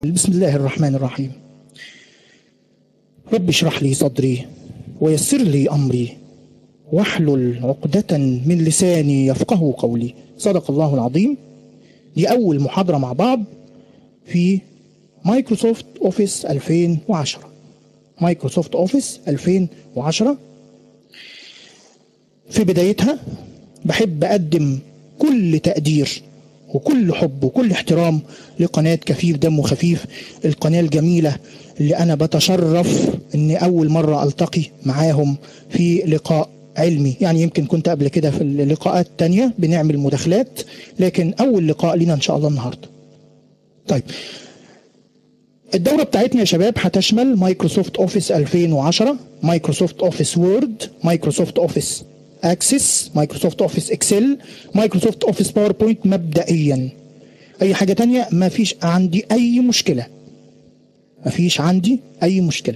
بسم الله الرحمن الرحيم رب اشرح لي صدري ويسر لي أمري واحلل عقدة من لساني يفقه قولي صدق الله العظيم دي أول محاضرة مع بعض في مايكروسوفت أوفيس 2010 مايكروسوفت أوفيس 2010 في بدايتها بحب أقدم كل تقدير وكل حب وكل احترام لقناة كفيف دم خفيف القناة الجميلة اللي أنا بتشرف أني أول مرة ألتقي معاهم في لقاء علمي يعني يمكن كنت قبل كده في اللقاءات التانية بنعمل مداخلات لكن أول لقاء لنا إن شاء الله النهاردة طيب الدورة بتاعتنا يا شباب هتشمل مايكروسوفت اوفيس 2010 مايكروسوفت اوفيس وورد مايكروسوفت اوفيس اكسس مايكروسوفت اوفيس اكسل مايكروسوفت اوفيس باوربوينت مبدئيا اي حاجة تانية ما فيش عندي اي مشكلة ما فيش عندي اي مشكلة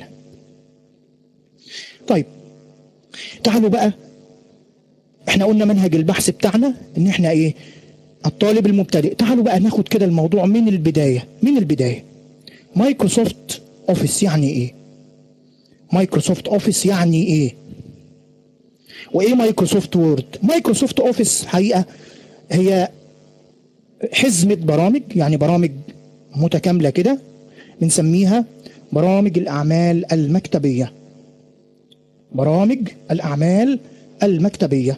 طيب تعالوا بقى احنا قلنا منهج البحث بتاعنا ان احنا ايه الطالب المبتدئ تعالوا بقى ناخد كده الموضوع من البداية من البداية مايكروسوفت اوفيس يعني ايه مايكروسوفت اوفيس يعني ايه وايه مايكروسوفت وورد مايكروسوفت اوفيس حقيقه هي حزمه برامج يعني برامج متكامله كده بنسميها برامج الاعمال المكتبيه برامج الاعمال المكتبيه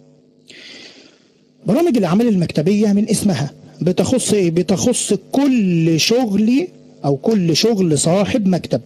برامج الاعمال المكتبيه من اسمها بتخص ايه بتخص كل شغل او كل شغل صاحب مكتب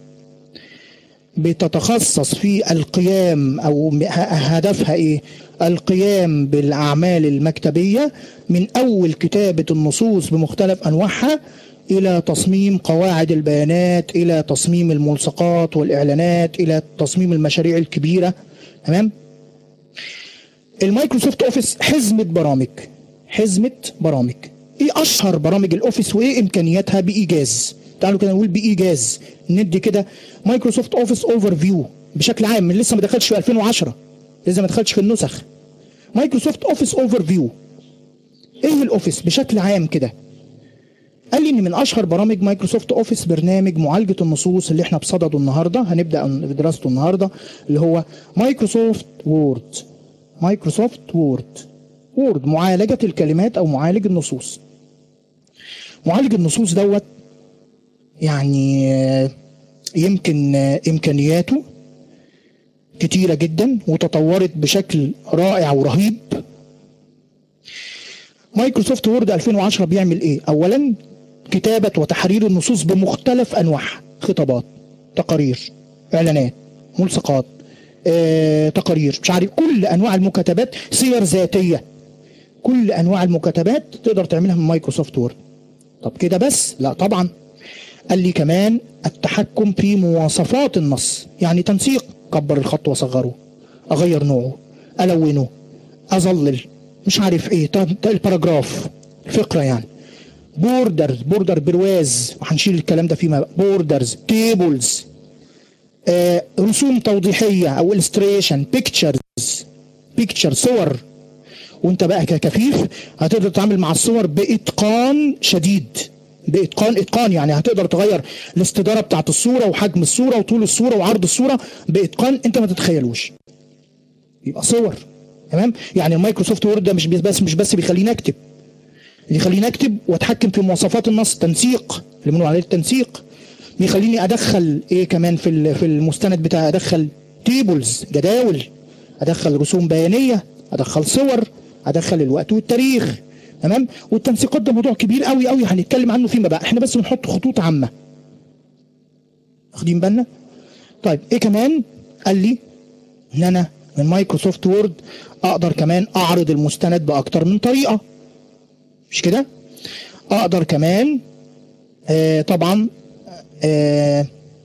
بتتخصص في القيام او هدفها ايه القيام بالاعمال المكتبيه من اول كتابه النصوص بمختلف انواعها الى تصميم قواعد البيانات الى تصميم الملصقات والاعلانات الى تصميم المشاريع الكبيره تمام المايكروسوفت اوفيس حزمه برامج حزمه برامج ايه اشهر برامج الاوفيس وايه امكانياتها بايجاز تعالوا كده نقول بايجاز ندي كده مايكروسوفت اوفيس اوفر فيو بشكل عام من لسه ما دخلش في 2010 لسه ما دخلش في النسخ مايكروسوفت اوفيس اوفر فيو ايه الاوفيس بشكل عام كده قال لي ان من اشهر برامج مايكروسوفت اوفيس برنامج معالجه النصوص اللي احنا بصدده النهارده هنبدا في دراسته النهارده اللي هو مايكروسوفت وورد مايكروسوفت وورد وورد معالجه الكلمات او معالج النصوص معالج النصوص دوت يعني يمكن امكانياته كتيره جدا وتطورت بشكل رائع ورهيب مايكروسوفت وورد 2010 بيعمل ايه اولا كتابه وتحرير النصوص بمختلف انواعها خطابات تقارير اعلانات ملصقات آه، تقارير مش عارف كل انواع المكاتبات سير ذاتيه كل انواع المكاتبات تقدر تعملها من مايكروسوفت وورد طب كده بس لا طبعا قال لي كمان التحكم في مواصفات النص يعني تنسيق كبر الخط واصغره اغير نوعه الونه اظلل مش عارف ايه الباراجراف الفقره يعني بوردرز بوردر برواز وهنشيل الكلام ده فيما بوردرز تيبلز آه رسوم توضيحيه او الستريشن بيكتشرز بيكتشر صور وانت بقى ككفيف هتقدر تتعامل مع الصور باتقان شديد باتقان اتقان يعني هتقدر تغير الاستداره بتاعت الصوره وحجم الصوره وطول الصوره وعرض الصوره باتقان انت ما تتخيلوش يبقى صور تمام يعني المايكروسوفت وورد ده مش بس مش بس بيخليني اكتب بيخليني اكتب واتحكم في مواصفات النص تنسيق اللي بنقول عليه التنسيق بيخليني ادخل ايه كمان في في المستند بتاعي ادخل تيبلز جداول ادخل رسوم بيانيه ادخل صور ادخل الوقت والتاريخ تمام والتنسيقات ده موضوع كبير قوي قوي هنتكلم عنه فيما بقى احنا بس بنحط خطوط عامه واخدين بالنا طيب ايه كمان قال لي ان انا من مايكروسوفت وورد اقدر كمان اعرض المستند باكتر من طريقه مش كده اقدر كمان آه طبعا آه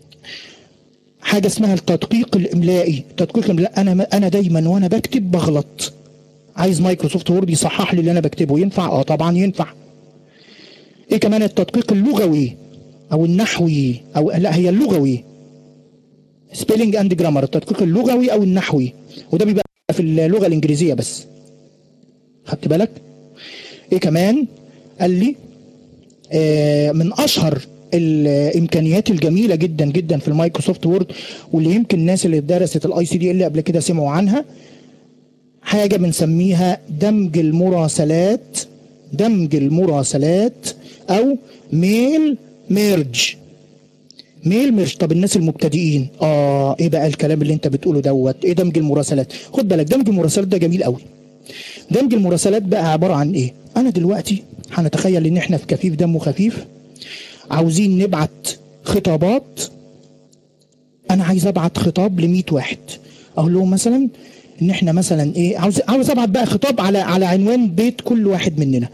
حاجه اسمها التدقيق الاملائي التدقيق الاملائي انا انا دايما وانا بكتب بغلط عايز مايكروسوفت وورد يصحح لي اللي انا بكتبه ينفع اه طبعا ينفع ايه كمان التدقيق اللغوي او النحوي او لا هي اللغوي سبيلنج اند جرامر التدقيق اللغوي او النحوي وده بيبقى في اللغه الانجليزيه بس خدت بالك ايه كمان قال لي آه من اشهر الامكانيات الجميله جدا جدا في المايكروسوفت وورد واللي يمكن الناس اللي درست الاي سي دي اللي قبل كده سمعوا عنها حاجه بنسميها دمج المراسلات دمج المراسلات او ميل ميرج ميل ميرج طب الناس المبتدئين اه ايه بقى الكلام اللي انت بتقوله دوت ايه دمج المراسلات خد بالك دمج المراسلات ده جميل قوي دمج المراسلات بقى عباره عن ايه انا دلوقتي هنتخيل ان احنا في كفيف دمه خفيف عاوزين نبعت خطابات انا عايز ابعت خطاب ل 100 واحد اقول لهم مثلا ان احنا مثلا ايه عاوز عاوز ابعت بقى خطاب على على عنوان بيت كل واحد مننا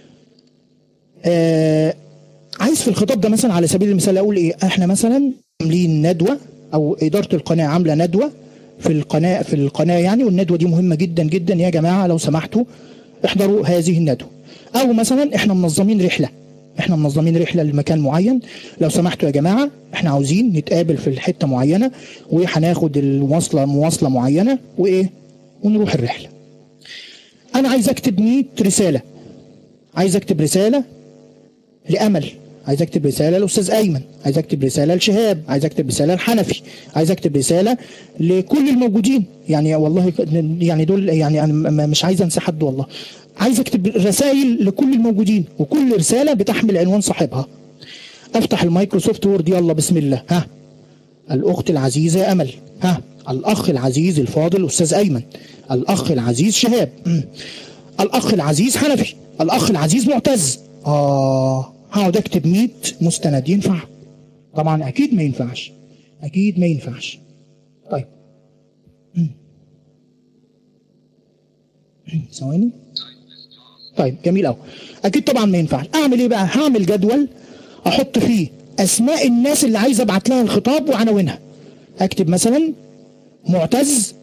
آه عايز في الخطاب ده مثلا على سبيل المثال اقول ايه احنا مثلا عاملين ندوه او اداره القناه عامله ندوه في القناه في القناه يعني والندوه دي مهمه جدا جدا يا جماعه لو سمحتوا احضروا هذه الندوه او مثلا احنا منظمين رحله احنا منظمين رحله لمكان معين لو سمحتوا يا جماعه احنا عاوزين نتقابل في حته معينه وهناخد المواصله مواصله معينه وايه ونروح الرحله انا عايز اكتب 100 رساله عايز اكتب رساله لامل عايز اكتب رساله لاستاذ ايمن عايز اكتب رساله لشهاب عايز اكتب رساله لحنفي عايز اكتب رساله لكل الموجودين يعني والله يعني دول يعني انا مش عايز انسى حد والله عايز اكتب رسائل لكل الموجودين وكل رساله بتحمل عنوان صاحبها افتح المايكروسوفت وورد يلا بسم الله ها الاخت العزيزه امل ها الاخ العزيز الفاضل استاذ ايمن الاخ العزيز شهاب الاخ العزيز حنفي الاخ العزيز معتز اه هقعد اكتب 100 مستند ينفع طبعا اكيد ما ينفعش اكيد ما ينفعش طيب ثواني طيب جميل قوي اكيد طبعا ما ينفعش اعمل ايه بقى هعمل جدول احط فيه اسماء الناس اللي عايز ابعت لها الخطاب وعناوينها اكتب مثلا معتز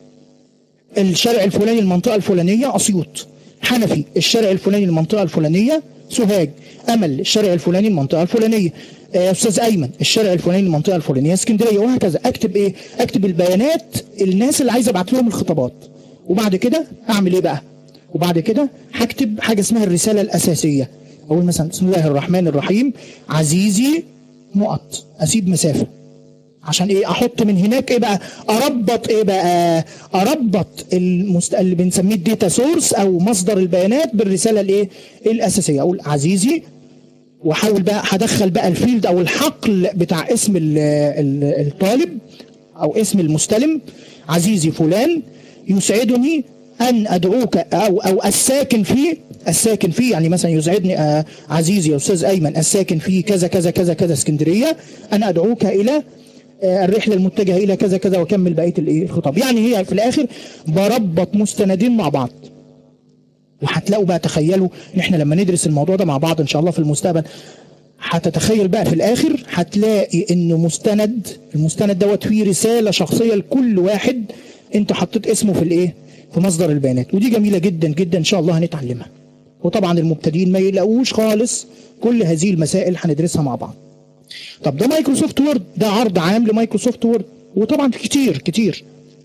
الشارع الفلاني المنطقه الفلانيه اسيوط حنفي الشارع الفلاني المنطقه الفلانيه سوهاج امل الشارع الفلاني المنطقه الفلانيه استاذ ايمن الشارع الفلاني المنطقه الفلانيه اسكندريه وهكذا اكتب ايه اكتب البيانات الناس اللي عايز ابعت لهم الخطابات وبعد كده اعمل ايه بقى وبعد كده هكتب حاجه اسمها الرساله الاساسيه اقول مثلا بسم الله الرحمن الرحيم عزيزي نقط اسيب مسافه عشان ايه احط من هناك ايه بقى اربط ايه بقى اربط المست... اللي بنسميه الداتا سورس او مصدر البيانات بالرساله الايه الاساسيه اقول عزيزي واحاول بقى هدخل بقى الفيلد او الحقل بتاع اسم ال ال الطالب او اسم المستلم عزيزي فلان يسعدني ان ادعوك او او الساكن فيه الساكن فيه يعني مثلا يسعدني آه عزيزي يا استاذ ايمن الساكن فيه كذا كذا كذا كذا اسكندريه انا ادعوك الى الرحله المتجهه الى كذا كذا واكمل بقيه الايه الخطاب يعني هي في الاخر بربط مستندين مع بعض وهتلاقوا بقى تخيلوا ان احنا لما ندرس الموضوع ده مع بعض ان شاء الله في المستقبل هتتخيل بقى في الاخر هتلاقي انه مستند المستند دوت فيه رساله شخصيه لكل واحد انت حطيت اسمه في الايه في مصدر البيانات ودي جميله جدا جدا ان شاء الله هنتعلمها وطبعا المبتدئين ما يلاقوش خالص كل هذه المسائل هندرسها مع بعض طب ده مايكروسوفت وورد ده عرض عام لمايكروسوفت وورد وطبعا كتير كتير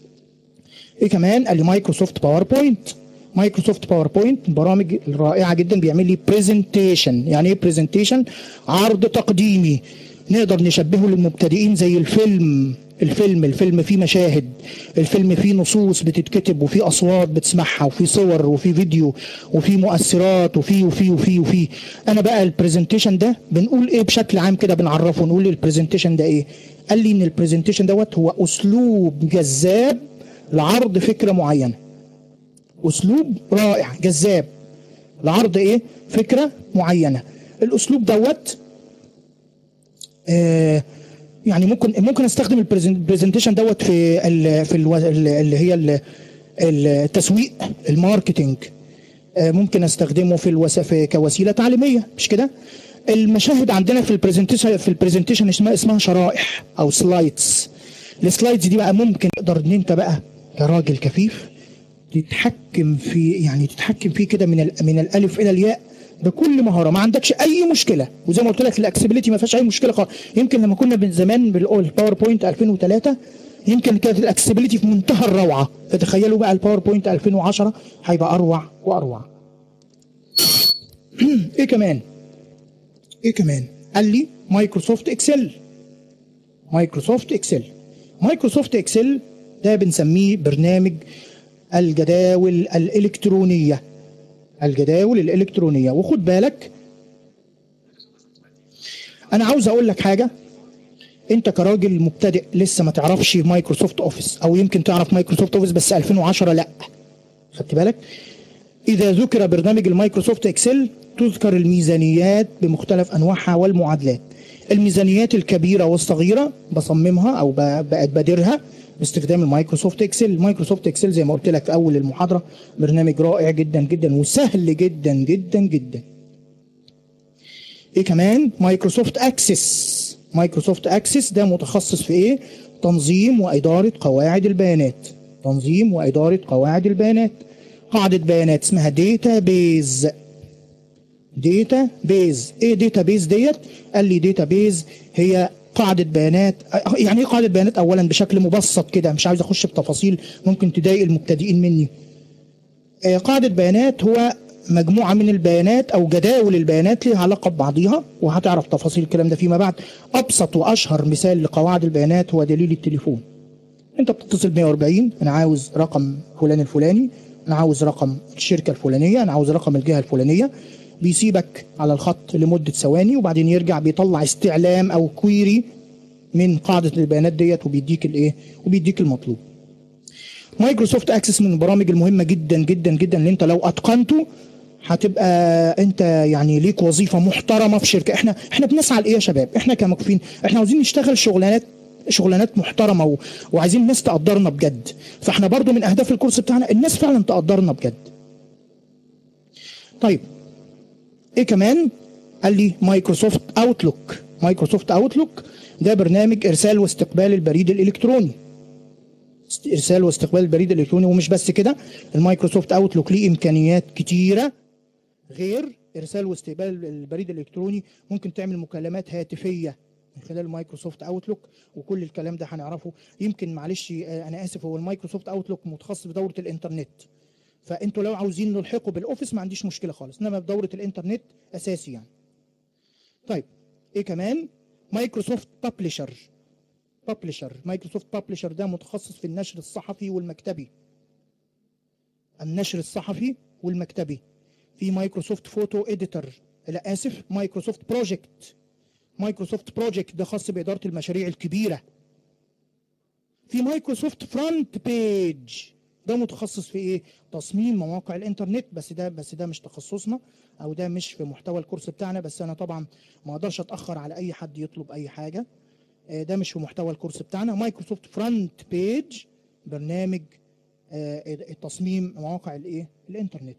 ايه كمان قال لي مايكروسوفت باوربوينت مايكروسوفت باوربوينت برامج رائعه جدا بيعمل لي برزنتيشن يعني ايه برزنتيشن عرض تقديمي نقدر نشبهه للمبتدئين زي الفيلم الفيلم الفيلم فيه مشاهد الفيلم فيه نصوص بتتكتب وفيه اصوات بتسمعها وفيه صور وفيه فيديو وفيه مؤثرات وفيه وفيه وفيه وفيه انا بقى البرزنتيشن ده بنقول ايه بشكل عام كده بنعرفه نقول البرزنتيشن ده ايه قال لي ان البرزنتيشن دوت هو اسلوب جذاب لعرض فكره معينه اسلوب رائع جذاب لعرض ايه فكره معينه الاسلوب دوت آه يعني ممكن ممكن استخدم البرزنتيشن دوت في ال في ال اللي هي ال التسويق الماركتينج ممكن استخدمه في الوسف كوسيله تعليميه مش كده المشاهد عندنا في البرزنتيشن في البرزنتيشن اسمها اسمها شرائح او سلايدز السلايدز دي بقى ممكن تقدر ان انت بقى كراجل كفيف تتحكم في يعني تتحكم فيه كده من من الالف الى الياء بكل مهاره ما عندكش اي مشكله وزي ما قلت لك الاكسبيليتي ما فيهاش اي مشكله خالص يمكن لما كنا من زمان بالباوربوينت 2003 يمكن كانت الاكسبيليتي في منتهى الروعه فتخيلوا بقى الباوربوينت 2010 هيبقى اروع واروع ايه كمان ايه كمان قال لي مايكروسوفت اكسل مايكروسوفت اكسل مايكروسوفت اكسل ده بنسميه برنامج الجداول الالكترونيه الجداول الالكترونيه وخد بالك انا عاوز اقول لك حاجه انت كراجل مبتدئ لسه ما تعرفش مايكروسوفت اوفيس او يمكن تعرف مايكروسوفت اوفيس بس 2010 لا خدت بالك اذا ذكر برنامج المايكروسوفت اكسل تذكر الميزانيات بمختلف انواعها والمعادلات الميزانيات الكبيره والصغيره بصممها او بقدرها باستخدام المايكروسوفت اكسل مايكروسوفت اكسل زي ما قلت لك في اول المحاضره برنامج رائع جدا جدا وسهل جدا جدا جدا ايه كمان مايكروسوفت اكسس مايكروسوفت اكسس ده متخصص في ايه تنظيم واداره قواعد البيانات تنظيم واداره قواعد البيانات قاعده بيانات اسمها داتا بيز داتا بيز ايه داتا بيز ديت قال لي داتا بيز هي قاعدة بيانات يعني ايه قاعدة بيانات اولا بشكل مبسط كده مش عاوز اخش بتفاصيل ممكن تضايق المبتدئين مني آه، قاعدة بيانات هو مجموعة من البيانات أو جداول البيانات لها علاقة ببعضها وهتعرف تفاصيل الكلام ده فيما بعد أبسط وأشهر مثال لقواعد البيانات هو دليل التليفون أنت بتتصل ب 140 أنا عاوز رقم فلان الفلاني أنا عاوز رقم الشركة الفلانية أنا عاوز رقم الجهة الفلانية بيسيبك على الخط لمدة ثواني وبعدين يرجع بيطلع استعلام أو كويري من قاعدة البيانات ديت وبيديك الإيه وبيديك المطلوب مايكروسوفت اكسس من البرامج المهمه جدا جدا جدا اللي انت لو اتقنته هتبقى انت يعني ليك وظيفه محترمه في شركه احنا احنا بنسعى لايه يا شباب احنا كمكفين احنا عاوزين نشتغل شغلانات شغلانات محترمه و... وعايزين الناس تقدرنا بجد فاحنا برضو من اهداف الكورس بتاعنا الناس فعلا تقدرنا بجد طيب ايه كمان قال لي مايكروسوفت اوتلوك مايكروسوفت اوتلوك ده برنامج ارسال واستقبال البريد الالكتروني ارسال واستقبال البريد الالكتروني ومش بس كده المايكروسوفت اوتلوك ليه امكانيات كتيره غير ارسال واستقبال البريد الالكتروني ممكن تعمل مكالمات هاتفيه من خلال مايكروسوفت اوتلوك وكل الكلام ده هنعرفه يمكن معلش آه، انا اسف هو المايكروسوفت اوتلوك متخصص بدوره الانترنت فانتوا لو عاوزين نلحقه بالاوفيس ما عنديش مشكله خالص انما بدوره الانترنت اساسي يعني طيب ايه كمان مايكروسوفت بابلشر بابلشر مايكروسوفت بابلشر ده متخصص في النشر الصحفي والمكتبي النشر الصحفي والمكتبي في مايكروسوفت فوتو اديتور لا اسف مايكروسوفت بروجكت مايكروسوفت بروجكت ده خاص باداره المشاريع الكبيره في مايكروسوفت فرونت بيج ده متخصص في ايه تصميم مواقع الانترنت بس ده بس ده مش تخصصنا او ده مش في محتوى الكورس بتاعنا بس انا طبعا ما اقدرش اتاخر على اي حد يطلب اي حاجه آه، ده مش في محتوى الكورس بتاعنا مايكروسوفت فرونت بيج برنامج آه، تصميم مواقع الايه الانترنت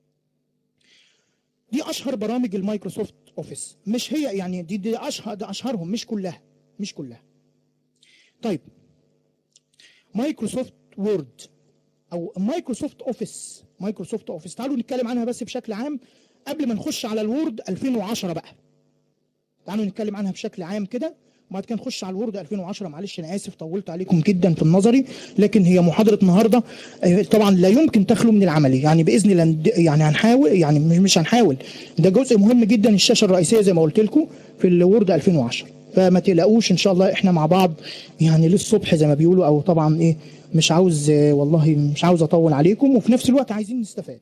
دي اشهر برامج المايكروسوفت اوفيس مش هي يعني دي دي اشهر ده اشهرهم مش كلها مش كلها طيب مايكروسوفت وورد او مايكروسوفت اوفيس مايكروسوفت اوفيس تعالوا نتكلم عنها بس بشكل عام قبل ما نخش على الوورد 2010 بقى تعالوا نتكلم عنها بشكل عام كده وبعد كده نخش على الوورد 2010 معلش انا اسف طولت عليكم جدا في النظري لكن هي محاضره النهارده آه، طبعا لا يمكن تخلو من العملي يعني باذن الله يعني هنحاول يعني مش هنحاول ده جزء مهم جدا الشاشه الرئيسيه زي ما قلت لكم في الوورد 2010 فما تقلقوش ان شاء الله احنا مع بعض يعني للصبح زي ما بيقولوا او طبعا ايه مش عاوز والله مش عاوز اطول عليكم وفي نفس الوقت عايزين نستفاد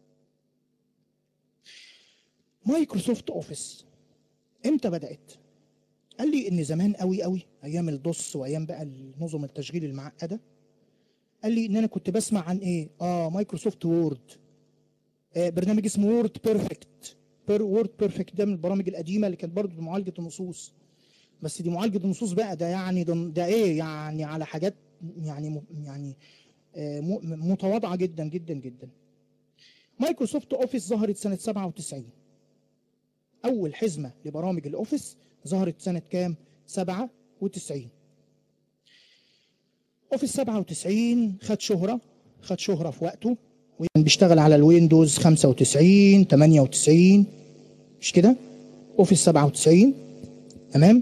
مايكروسوفت اوفيس امتى بدات قال لي ان زمان قوي قوي ايام الدوس وايام بقى نظم التشغيل المعقده قال لي ان انا كنت بسمع عن ايه اه مايكروسوفت وورد آه برنامج اسمه وورد بيرفكت بير وورد بيرفكت ده من البرامج القديمه اللي كانت برضه معالجه النصوص بس دي معالجه النصوص بقى ده يعني ده, ده ايه يعني على حاجات يعني يعني آه متواضعه جدا جدا جدا مايكروسوفت اوفيس ظهرت سنه 97 اول حزمه لبرامج الاوفيس ظهرت سنة كام؟ 97 اوفيس 97 خد شهرة خد شهرة في وقته وكان بيشتغل على الويندوز 95 98 مش كده؟ اوفيس 97 تمام؟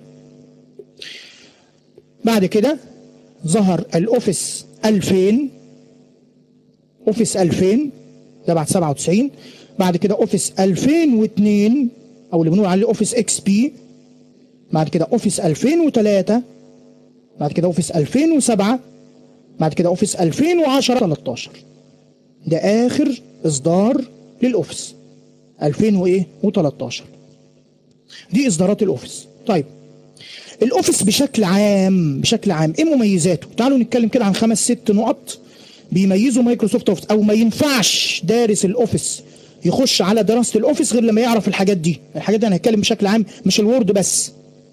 بعد كده ظهر الاوفيس 2000 اوفيس 2000 ده بعد 97 بعد كده اوفيس 2002 او اللي بنقول عليه اوفيس اكس بي بعد كده اوفيس 2003 بعد كده اوفيس 2007 بعد كده اوفيس 2010 13 ده اخر اصدار للاوفيس 2000 وايه و13 دي اصدارات الاوفيس طيب الاوفيس بشكل عام بشكل عام ايه مميزاته تعالوا نتكلم كده عن خمس ست نقط بيميزوا مايكروسوفت اوفيس او ما ينفعش دارس الاوفيس يخش على دراسه الاوفيس غير لما يعرف الحاجات دي الحاجات دي انا هتكلم بشكل عام مش الوورد بس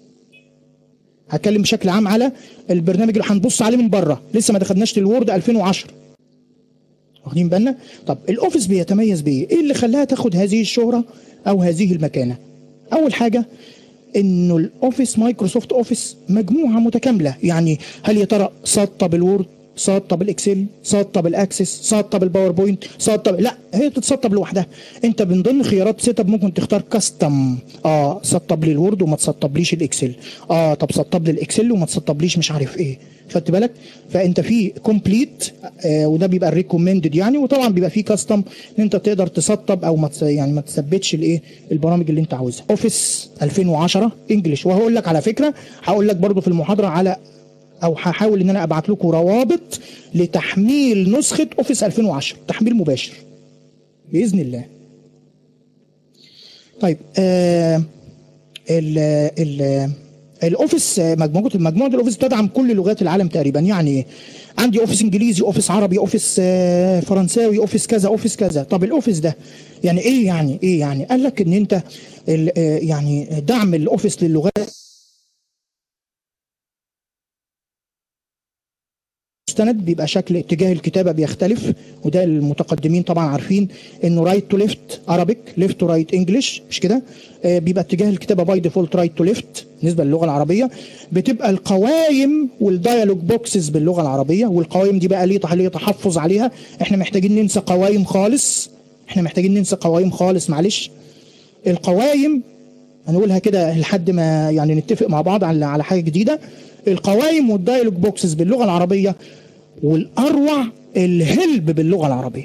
هتكلم بشكل عام على البرنامج اللي هنبص عليه من بره لسه ما دخلناش للوورد 2010 واخدين بالنا طب الاوفيس بيتميز بايه ايه اللي خلاها تاخد هذه الشهره او هذه المكانه اول حاجه انه الاوفيس مايكروسوفت اوفيس مجموعه متكامله يعني هل يا ترى سطب الوورد سطب الاكسل سطب الاكسس سطب الباوربوينت سطب لا هي تتسطب لوحدها انت من ضمن خيارات سيت اب ممكن تختار كاستم اه سطب لي الوورد وما تسطبليش الاكسل اه طب سطب لي الاكسل وما تسطبليش مش عارف ايه خدت بالك فانت في كومبليت آه وده بيبقى الريكومندد يعني وطبعا بيبقى في كاستم ان انت تقدر تسطب او ما تس- يعني ما تثبتش الايه البرامج اللي انت عاوزها اوفيس 2010 انجلش وهقول لك على فكره هقول لك برضو في المحاضره على او هحاول ان انا ابعت لكم روابط لتحميل نسخه اوفيس 2010 تحميل مباشر باذن الله طيب آه ال ال الاوفيس آه، مجموعه مجموعه الاوفيس بتدعم كل لغات العالم تقريبا يعني عندي اوفيس انجليزي اوفيس عربي اوفيس آه، فرنساوي اوفيس كذا اوفيس كذا طب الاوفيس ده يعني ايه يعني ايه يعني قال لك ان انت ال- آه، يعني دعم الاوفيس للغات مستند بيبقى شكل اتجاه الكتابه بيختلف وده المتقدمين طبعا عارفين انه رايت تو ليفت ارابيك ليفت تو رايت انجلش مش كده آه بيبقى اتجاه الكتابه باي ديفولت رايت تو ليفت بالنسبه للغه العربيه بتبقى القوائم والديالوج بوكسز باللغه العربيه والقوائم دي بقى ليه تح- ليه تحفظ عليها احنا محتاجين ننسى قوائم خالص احنا محتاجين ننسى قوائم خالص معلش القوائم هنقولها كده لحد ما يعني نتفق مع بعض على على حاجه جديده القوائم والدايلوج بوكسز باللغه العربيه والاروع الهلب باللغه العربيه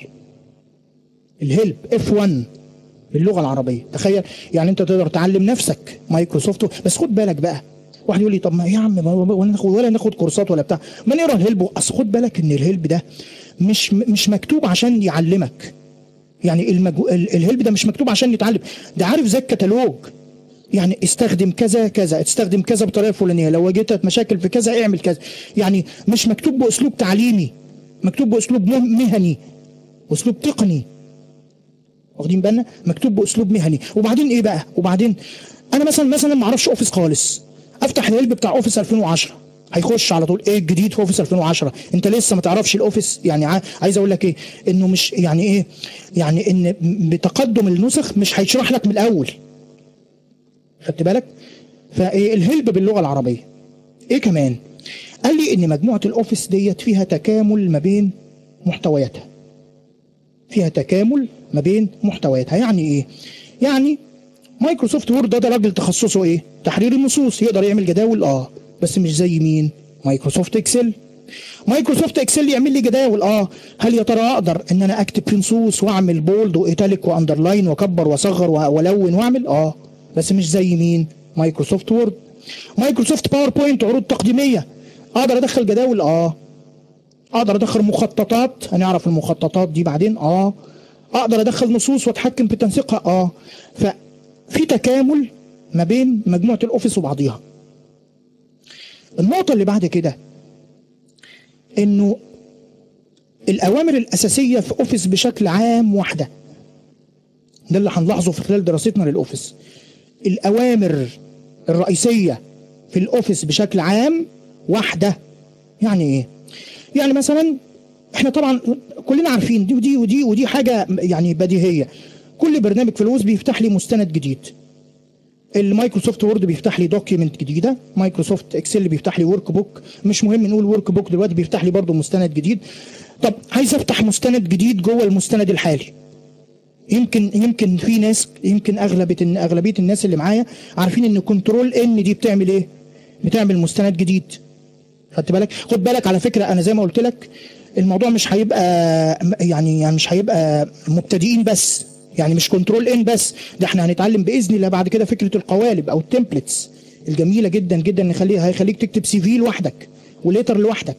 الهلب اف 1 باللغه العربيه تخيل يعني انت تقدر تعلم نفسك مايكروسوفت بس خد بالك بقى واحد يقول لي طب ما يا عم ما- ولا ناخد ولا ناخد كورسات ولا بتاع ما نقرا الهلب اصل خد بالك ان الهلب ده مش مش مكتوب عشان يعلمك يعني المجو... ال- الهلب ده مش مكتوب عشان يتعلم ده عارف زي الكتالوج يعني استخدم كذا كذا استخدم كذا بطريقه فلانيه لو واجهتك مشاكل في كذا اعمل كذا يعني مش مكتوب باسلوب تعليمي مكتوب باسلوب مه- مهني اسلوب تقني واخدين بالنا مكتوب باسلوب مهني وبعدين ايه بقى وبعدين انا مثلا مثلا ما اعرفش اوفيس خالص افتح الهلب بتاع اوفيس 2010 هيخش على طول ايه الجديد في اوفيس 2010 انت لسه ما تعرفش الاوفيس يعني ع- عايز اقول لك ايه انه مش يعني ايه يعني ان بتقدم النسخ مش هيشرح لك من الاول خدت بالك فالهلب باللغه العربيه ايه كمان قال لي ان مجموعه الاوفيس ديت فيها تكامل ما بين محتوياتها فيها تكامل ما بين محتوياتها يعني ايه يعني مايكروسوفت وورد ده, ده راجل تخصصه ايه تحرير النصوص يقدر يعمل جداول اه بس مش زي مين مايكروسوفت اكسل مايكروسوفت اكسل يعمل لي جداول اه هل يا ترى اقدر ان انا اكتب في نصوص واعمل بولد وايتاليك واندرلاين واكبر واصغر و- والون واعمل اه بس مش زي مين مايكروسوفت وورد مايكروسوفت باوربوينت عروض تقديميه اقدر ادخل جداول اه اقدر ادخل مخططات هنعرف المخططات دي بعدين اه اقدر ادخل نصوص واتحكم في تنسيقها اه ففي تكامل ما بين مجموعه الاوفيس وبعضيها النقطه اللي بعد كده انه الاوامر الاساسيه في اوفيس بشكل عام واحده ده اللي هنلاحظه في خلال دراستنا للاوفيس الاوامر الرئيسيه في الاوفيس بشكل عام واحده يعني ايه يعني مثلا احنا طبعا كلنا عارفين دي ودي ودي ودي حاجه يعني بديهيه كل برنامج في الويز بيفتح لي مستند جديد المايكروسوفت وورد بيفتح لي دوكيمنت جديده مايكروسوفت اكسل بيفتح لي ورك بوك مش مهم نقول ورك بوك دلوقتي بيفتح لي برضو مستند جديد طب عايز افتح مستند جديد جوه المستند الحالي يمكن يمكن في ناس يمكن اغلبيه إن اغلبيه الناس اللي معايا عارفين ان كنترول ان دي بتعمل ايه بتعمل مستند جديد خدت بالك خد بالك على فكره انا زي ما قلت لك الموضوع مش هيبقى يعني يعني مش هيبقى مبتدئين بس يعني مش كنترول ان بس ده احنا هنتعلم باذن الله بعد كده فكره القوالب او التمبلتس الجميله جدا جدا ان يخليه هيخليك تكتب سي في لوحدك وليتر لوحدك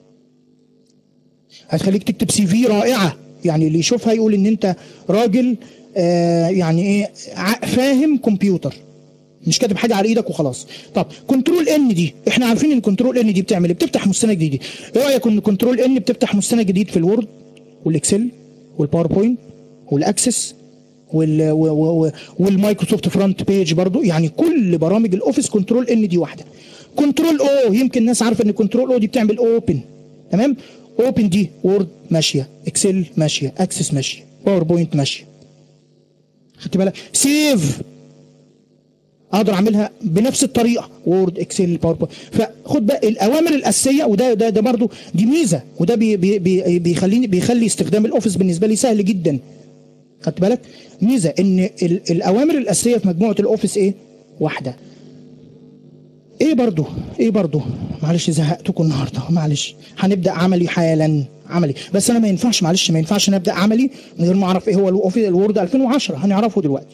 هتخليك تكتب سي في رائعه يعني اللي يشوفها يقول ان انت راجل آه يعني ايه ع- فاهم كمبيوتر مش كاتب حاجه على ايدك وخلاص طب كنترول ان دي احنا عارفين ان كنترول ان دي بتعمل ايه بتفتح مستند جديد ايه رايك ان كنترول ان بتفتح مستند جديد في الوورد والاكسل والباوربوينت والاكسس وال و- و- و- والمايكروسوفت فرونت بيج برضو يعني كل برامج الاوفيس كنترول ان دي واحده كنترول او يمكن الناس عارفه ان كنترول او دي بتعمل اوبن تمام اوبن دي وورد ماشيه اكسل ماشيه اكسس ماشيه باوربوينت ماشيه خدت بالك سيف اقدر اعملها بنفس الطريقه وورد اكسل باوربوينت فخد بقى الاوامر الاساسيه وده ده ده برضو دي ميزه وده بي بي بي بيخليني بيخلي استخدام الاوفيس بالنسبه لي سهل جدا خدت بالك ميزه ان ال- الاوامر الاساسيه في مجموعه الاوفيس ايه واحده ايه برضو ايه برضو معلش زهقتكم النهارده معلش هنبدا عملي حالا عملي بس انا ما ينفعش معلش ما ينفعش نبدا عملي من غير ما اعرف ايه هو الأوفيس- الوورد 2010 هنعرفه دلوقتي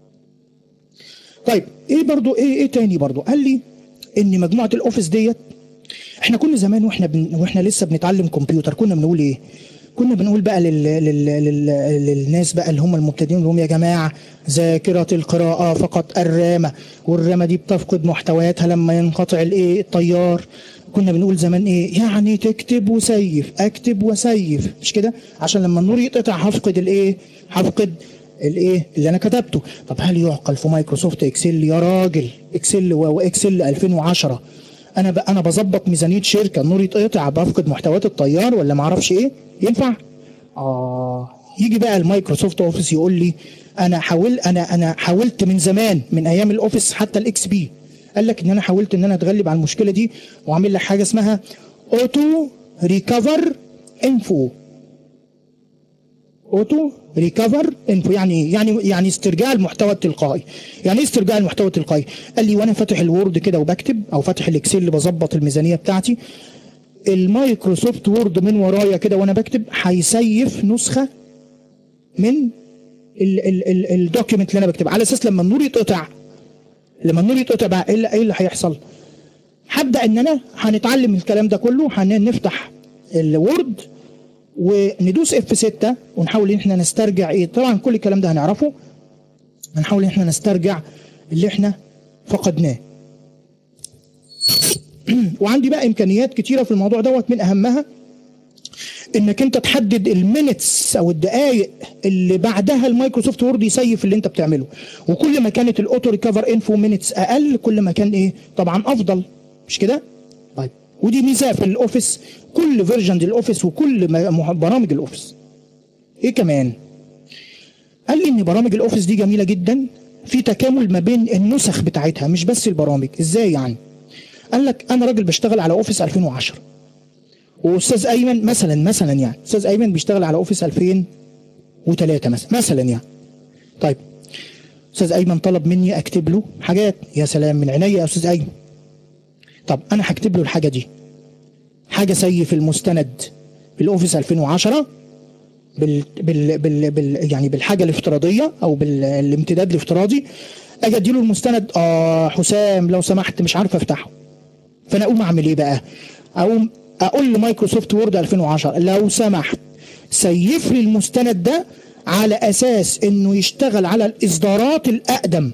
طيب ايه برضو ايه ايه تاني برضو قال لي ان مجموعه الاوفيس ديت احنا كنا زمان واحنا بن... واحنا لسه بنتعلم كمبيوتر كنا بنقول ايه كنا بنقول بقى لل... لل... لل... للناس بقى اللي هم المبتدئين اللي هم يا جماعه ذاكره القراءه فقط الرامه والرامه دي بتفقد محتوياتها لما ينقطع الايه التيار كنا بنقول زمان ايه يعني تكتب وسيف اكتب وسيف مش كده عشان لما النور يتقطع هفقد الايه هفقد الايه اللي انا كتبته طب هل يعقل في مايكروسوفت اكسل يا راجل اكسل و- واكسل 2010 انا ب... انا بظبط ميزانيه شركه النور يتقطع بفقد محتويات الطيار ولا ما اعرفش ايه ينفع اه يجي بقى المايكروسوفت اوفيس يقول لي انا حاول انا انا حاولت من زمان من ايام الاوفيس حتى الاكس بي قال لك ان انا حاولت ان انا اتغلب على المشكله دي واعمل لك حاجه اسمها اوتو ريكفر انفو اوتو ريكفر انفو يعني إيه؟ يعني يعني استرجاع المحتوى التلقائي يعني ايه استرجاع المحتوى التلقائي قال لي وانا فاتح الوورد كده وبكتب او فاتح الاكسل اللي بظبط الميزانيه بتاعتي المايكروسوفت وورد من ورايا كده وانا بكتب هيسيف نسخه من الدوكيمنت اللي انا بكتبها على اساس لما النور يتقطع لما النور يتقطع بقى ايه اللي, إيه اللي هيحصل هبدا ان انا هنتعلم الكلام ده كله هنفتح الوورد وندوس اف 6 ونحاول ان احنا نسترجع ايه طبعا كل الكلام ده هنعرفه هنحاول ان احنا نسترجع اللي احنا فقدناه وعندي بقى امكانيات كتيره في الموضوع دوت من اهمها انك انت تحدد المينتس او الدقائق اللي بعدها المايكروسوفت وورد يسيف اللي انت بتعمله وكل ما كانت الاوتو ريكفر انفو مينتس اقل كل ما كان ايه طبعا افضل مش كده طيب ودي ميزه في الاوفيس كل فيرجن للاوفيس وكل م- برامج الاوفيس ايه كمان قال لي ان برامج الاوفيس دي جميله جدا في تكامل ما بين النسخ بتاعتها مش بس البرامج ازاي يعني قال لك انا راجل بشتغل على اوفيس 2010 واستاذ ايمن مثلا مثلا يعني استاذ ايمن بيشتغل على اوفيس 2003 مثلا مثلا يعني طيب استاذ ايمن طلب مني اكتب له حاجات يا سلام من عينيا يا استاذ ايمن طب انا هكتب له الحاجه دي حاجه سيف المستند بالاوفيس 2010 بال بال بال بال يعني بالحاجه الافتراضيه او بالامتداد الافتراضي اجي اديله المستند اه حسام لو سمحت مش عارف افتحه فانا اقوم اعمل ايه بقى؟ اقوم اقول لمايكروسوفت وورد 2010 لو سمحت سيف لي المستند ده على اساس انه يشتغل على الاصدارات الاقدم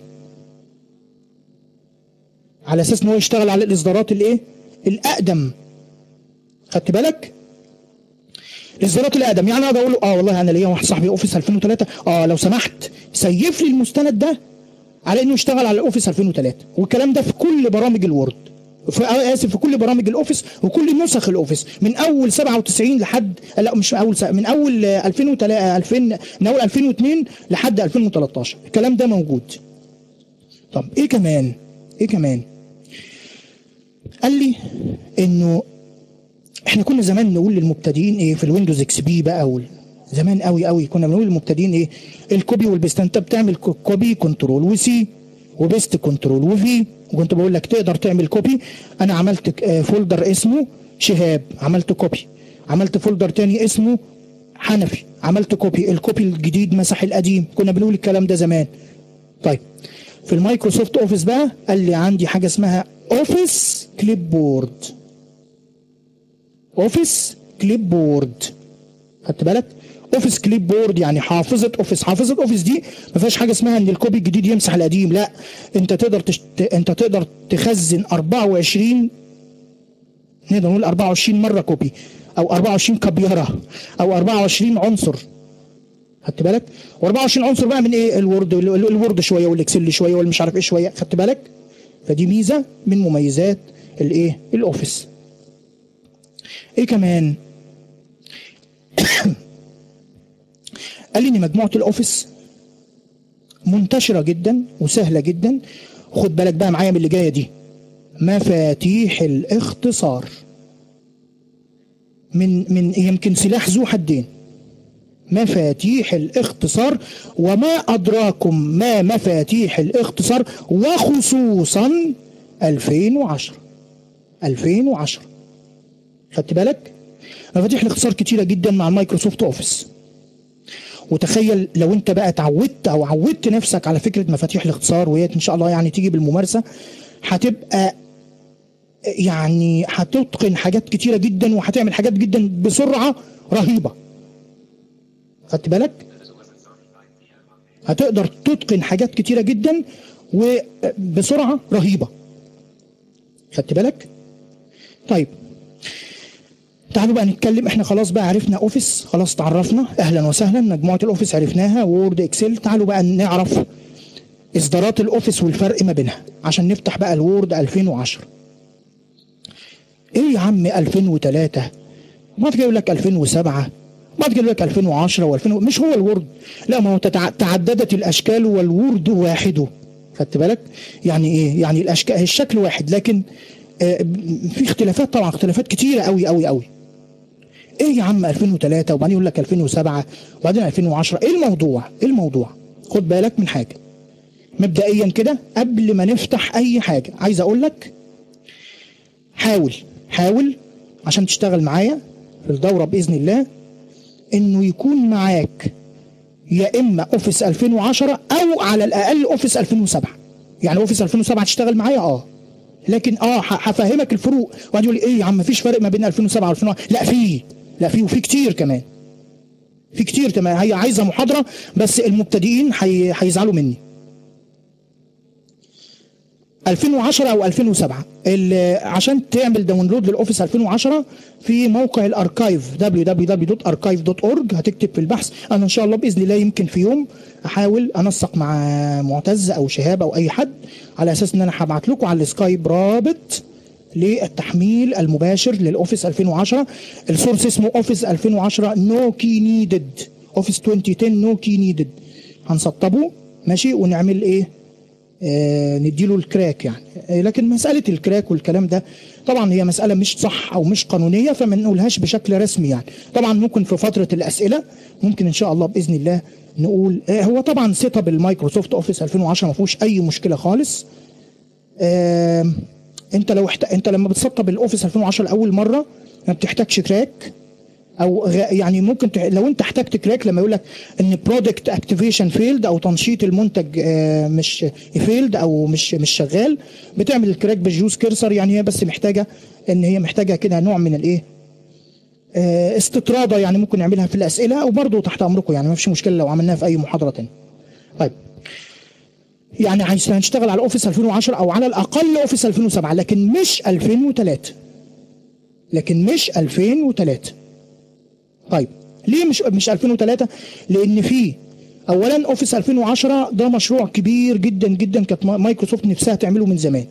على اساس ان هو يشتغل على الاصدارات الايه الاقدم خدت بالك الاصدارات الاقدم يعني انا اقول له اه والله انا ليا واحد صاحبي اوفيس 2003 اه لو سمحت سيف لي المستند ده على انه يشتغل على الاوفيس 2003 والكلام ده في كل برامج الوورد في اسف في كل برامج الاوفيس وكل نسخ الاوفيس من اول 97 لحد لا مش من اول س- من اول 2003 2000 من اول 2002 لحد 2013 الكلام ده موجود طب ايه كمان ايه كمان قال لي انه احنا كنا زمان نقول للمبتدئين ايه في الويندوز اكس بي بقى وال- زمان قوي قوي كنا بنقول للمبتدئين ايه الكوبي والبيست انت بتعمل كو- كوبي كنترول وسي وبيست كنترول وفي وكنت بقول لك تقدر تعمل كوبي انا عملت ك- آه، فولدر اسمه شهاب عملت كوبي عملت فولدر تاني اسمه حنفي عملت كوبي الكوبي الجديد مسح القديم كنا بنقول الكلام ده زمان طيب في المايكروسوفت اوفيس بقى قال لي عندي حاجه اسمها اوفيس كليب بورد اوفيس كليب بورد خدت بالك اوفيس كليب بورد يعني حافظه اوفيس حافظه اوفيس دي ما فيهاش حاجه اسمها ان الكوبي الجديد يمسح القديم لا انت تقدر تشت... انت تقدر تخزن 24 نقدر نقول 24 مره كوبي او 24 كبيره او 24 عنصر خدت بالك و24 عنصر بقى من ايه الوورد الوورد شويه والاكسل شويه والمش عارف ايه شويه خدت بالك فدي ميزه من مميزات الايه الاوفيس ايه كمان قال لي ان مجموعه الاوفيس منتشره جدا وسهله جدا خد بالك بقى معايا من اللي جايه دي مفاتيح الاختصار من من يمكن سلاح ذو حدين مفاتيح الاختصار وما أدراكم ما مفاتيح الاختصار وخصوصا 2010 2010 خدت بالك مفاتيح الاختصار كتيرة جدا مع المايكروسوفت اوفيس وتخيل لو انت بقى اتعودت او عودت نفسك على فكرة مفاتيح الاختصار وهي ان شاء الله يعني تيجي بالممارسة هتبقى يعني هتتقن حاجات كتيرة جدا وهتعمل حاجات جدا بسرعة رهيبة خدت بالك هتقدر تتقن حاجات كتيرة جدا وبسرعة رهيبة خدت بالك طيب تعالوا بقى نتكلم احنا خلاص بقى عرفنا اوفيس خلاص تعرفنا اهلا وسهلا مجموعة الاوفيس عرفناها وورد اكسل تعالوا بقى نعرف اصدارات الاوفيس والفرق ما بينها عشان نفتح بقى الوورد 2010 ايه يا عم 2003 ما تجي يقول لك 2007 بعد كده يقول لك 2010 و2000 مش هو الورد لا ما هو تتع... تعددت الاشكال والورد واحد خدت بالك يعني ايه يعني الاشكال الشكل واحد لكن آه في اختلافات طبعا اختلافات كتيره قوي قوي قوي ايه يا عم 2003 وبعدين يقول لك 2007 وبعدين 2010 ايه الموضوع ايه الموضوع خد بالك من حاجه مبدئيا كده قبل ما نفتح اي حاجه عايز اقول لك حاول حاول عشان تشتغل معايا في الدوره باذن الله انه يكون معاك يا اما اوفيس 2010 او على الاقل اوفيس 2007 يعني اوفيس 2007 تشتغل معايا اه لكن اه هفهمك الفروق وبعدين يقول لي ايه يا عم مفيش فرق ما بين 2007 و 2010 لا في لا في وفي كتير كمان في كتير كمان هي عايزه محاضره بس المبتدئين هيزعلوا مني 2010 او 2007 عشان تعمل داونلود للاوفيس 2010 في موقع الاركايف www.archive.org هتكتب في البحث انا ان شاء الله باذن الله يمكن في يوم احاول انسق مع معتز او شهاب او اي حد على اساس ان انا هبعت لكم على السكايب رابط للتحميل المباشر للاوفيس 2010 السورس اسمه اوفيس 2010 نو كي نيدد اوفيس 2010 نو كي نيدد هنسطبه ماشي ونعمل ايه آه نديله الكراك يعني آه لكن مسألة الكراك والكلام ده طبعا هي مسألة مش صح أو مش قانونية فما نقولهاش بشكل رسمي يعني طبعا ممكن في فترة الأسئلة ممكن إن شاء الله بإذن الله نقول آه هو طبعا سيت اب المايكروسوفت اوفيس 2010 ما فيهوش أي مشكلة خالص انت لو احت... انت لما بتسطب الاوفيس 2010 لاول مره ما بتحتاجش كراك او يعني ممكن ت... لو انت احتجت كراك لما يقول لك ان برودكت اكتيفيشن فيلد او تنشيط المنتج مش فيلد او مش مش شغال بتعمل الكراك بالجوز كيرسر يعني هي بس محتاجه ان هي محتاجه كده نوع من الايه استطراده يعني ممكن نعملها في الاسئله وبرضه تحت امركم يعني ما فيش مشكله لو عملناها في اي محاضره ثانيه طيب يعني هنشتغل على اوفيس 2010 او على الاقل اوفيس 2007 لكن مش 2003 لكن مش 2003 طيب ليه مش مش 2003 لان في اولا اوفيس 2010 ده مشروع كبير جدا جدا كانت مايكروسوفت نفسها تعمله من زمان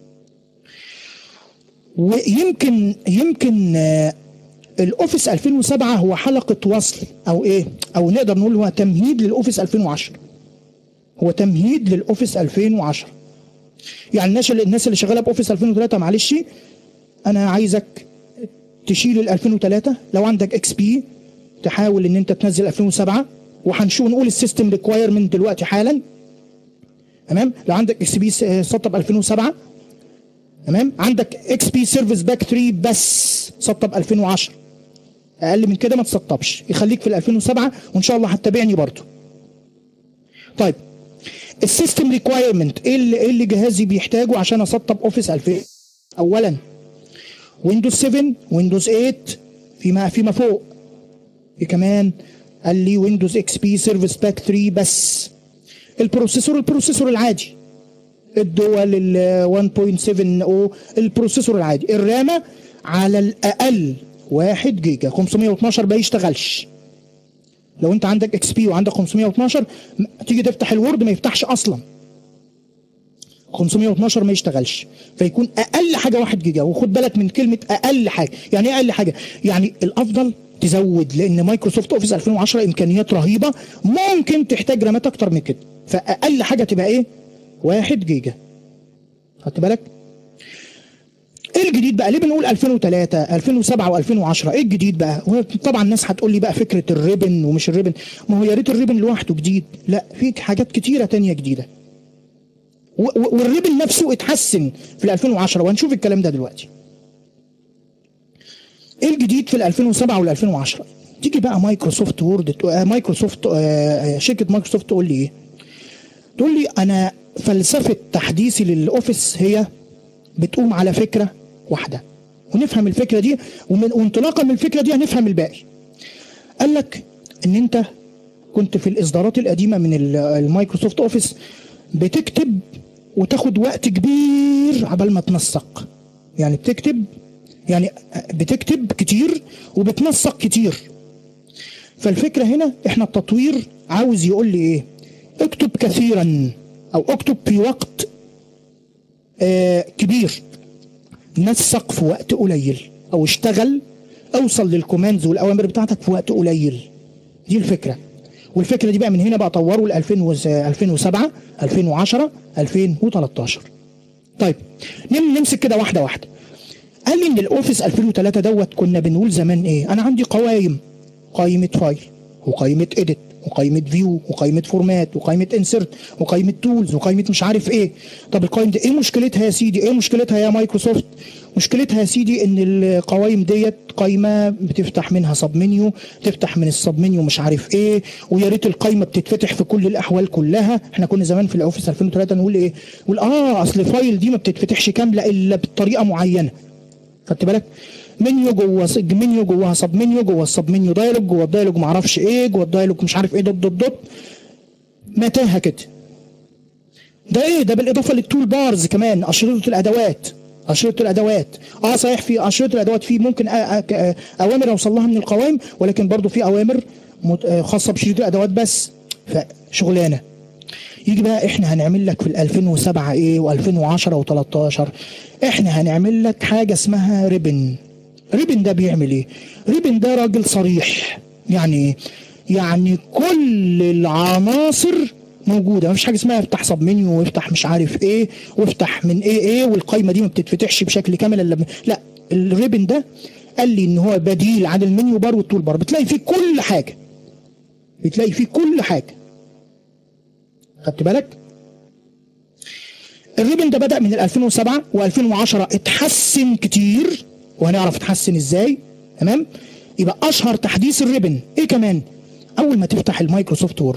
ويمكن يمكن الاوفيس 2007 هو حلقه وصل او ايه او نقدر نقول هو تمهيد للاوفيس 2010 هو تمهيد للاوفيس 2010 يعني الناس اللي الناس اللي شغاله باوفيس 2003 معلش انا عايزك تشيل ال 2003 لو عندك اكس بي تحاول ان انت تنزل 2007 وهنشوف نقول السيستم ريكوايرمنت دلوقتي حالا تمام لو عندك اكس بي سطب 2007 تمام عندك اكس بي سيرفيس باك 3 بس سطب 2010 اقل من كده ما تسطبش يخليك في ال 2007 وان شاء الله هتتابعني برضه طيب السيستم ريكوايرمنت ايه اللي ايه اللي جهازي بيحتاجه عشان اسطب اوفيس 2000 اولا ويندوز 7 ويندوز 8 فيما فيما فوق في كمان قال لي ويندوز اكس بي سيرفيس باك 3 بس البروسيسور البروسيسور العادي الدول ال 1.70 البروسيسور العادي الرامة على الأقل 1 جيجا 512 ما يشتغلش لو انت عندك اكس بي وعندك 512 م- تيجي تفتح الوورد ما يفتحش اصلا 512 ما يشتغلش فيكون اقل حاجه 1 جيجا وخد بالك من كلمه اقل حاجه يعني ايه اقل حاجه يعني الافضل تزود لان مايكروسوفت اوفيس 2010 امكانيات رهيبه ممكن تحتاج رامات اكتر من كده فاقل حاجه تبقى ايه 1 جيجا خدت بالك ايه الجديد بقى ليه بنقول 2003 2007 و2010 ايه الجديد بقى هو طبعا الناس هتقول لي بقى فكره الريبن ومش الريبن ما هو يا ريت الريبن لوحده جديد لا في حاجات كتيره تانية جديده و- و- والريبن نفسه اتحسن في ال 2010 وهنشوف الكلام ده دلوقتي ايه الجديد في ال 2007 وال 2010 تيجي بقى مايكروسوفت وورد تق- آه، مايكروسوفت آه، آه، شركه مايكروسوفت تقول لي ايه تقول لي انا فلسفه تحديثي للاوفيس هي بتقوم على فكره واحده ونفهم الفكره دي ومن وانطلاقا من الفكره دي هنفهم الباقي قال لك ان انت كنت في الاصدارات القديمه من ال- المايكروسوفت اوفيس بتكتب وتاخد وقت كبير عبال ما تنسق يعني بتكتب يعني بتكتب كتير وبتنسق كتير فالفكره هنا احنا التطوير عاوز يقول لي ايه اكتب كثيرا او اكتب في وقت آه كبير نسق في وقت قليل او اشتغل اوصل للكوماندز والاوامر بتاعتك في وقت قليل دي الفكره والفكره دي بقى من هنا بقى طوروا ل 2007 2010 2013 طيب نم نمسك كده واحده واحده قال لي ان الاوفيس 2003 دوت كنا بنقول زمان ايه انا عندي قوائم قائمه فايل وقائمه اديت وقائمه فيو وقائمه فورمات وقائمه انسرت وقائمه تولز وقائمه مش عارف ايه طب القائمه دي ايه مشكلتها يا سيدي ايه مشكلتها يا مايكروسوفت مشكلتها يا سيدي ان القوائم ديت قايمه بتفتح منها سب منيو تفتح من السب منيو مش عارف ايه ويا ريت القايمه بتتفتح في كل الاحوال كلها احنا كنا زمان في الاوفيس 2003 نقول ايه نقول اه اصل الفايل دي ما بتتفتحش كامله الا بطريقه معينه خدت بالك منيو جوه س- منيو جواها سب منيو جوه السب منيو دايلوج جوه الدايلوج ما اعرفش ايه جوه الدايلوج مش عارف ايه دوت دوت دوت متاهه كده ده ايه ده بالاضافه للتول بارز كمان اشرطه الادوات اشرطه الادوات اه صحيح في اشرطه الادوات في ممكن أ- أ- ك- اوامر اوصل لها من القوائم ولكن برضو في اوامر مت- آه، خاصه بشريط الادوات بس فشغلانه يجي بقى احنا هنعمل لك في ال 2007 ايه و2010 و13 احنا هنعمل لك حاجه اسمها ريبن ريبن ده بيعمل ايه ريبن ده راجل صريح يعني ايه يعني كل العناصر موجوده مفيش حاجه اسمها افتح سب منيو وافتح مش عارف ايه وافتح من ايه ايه والقايمه دي ما بتتفتحش بشكل كامل الا ب- لا الريبن ده قال لي ان هو بديل عن المنيو بار والتول بار بتلاقي فيه كل حاجه بتلاقي فيه كل حاجه خدت بالك الريبن ده بدأ من ال 2007 و2010 اتحسن كتير وهنعرف اتحسن ازاي تمام يبقى اشهر تحديث الريبن ايه كمان اول ما تفتح المايكروسوفت وورد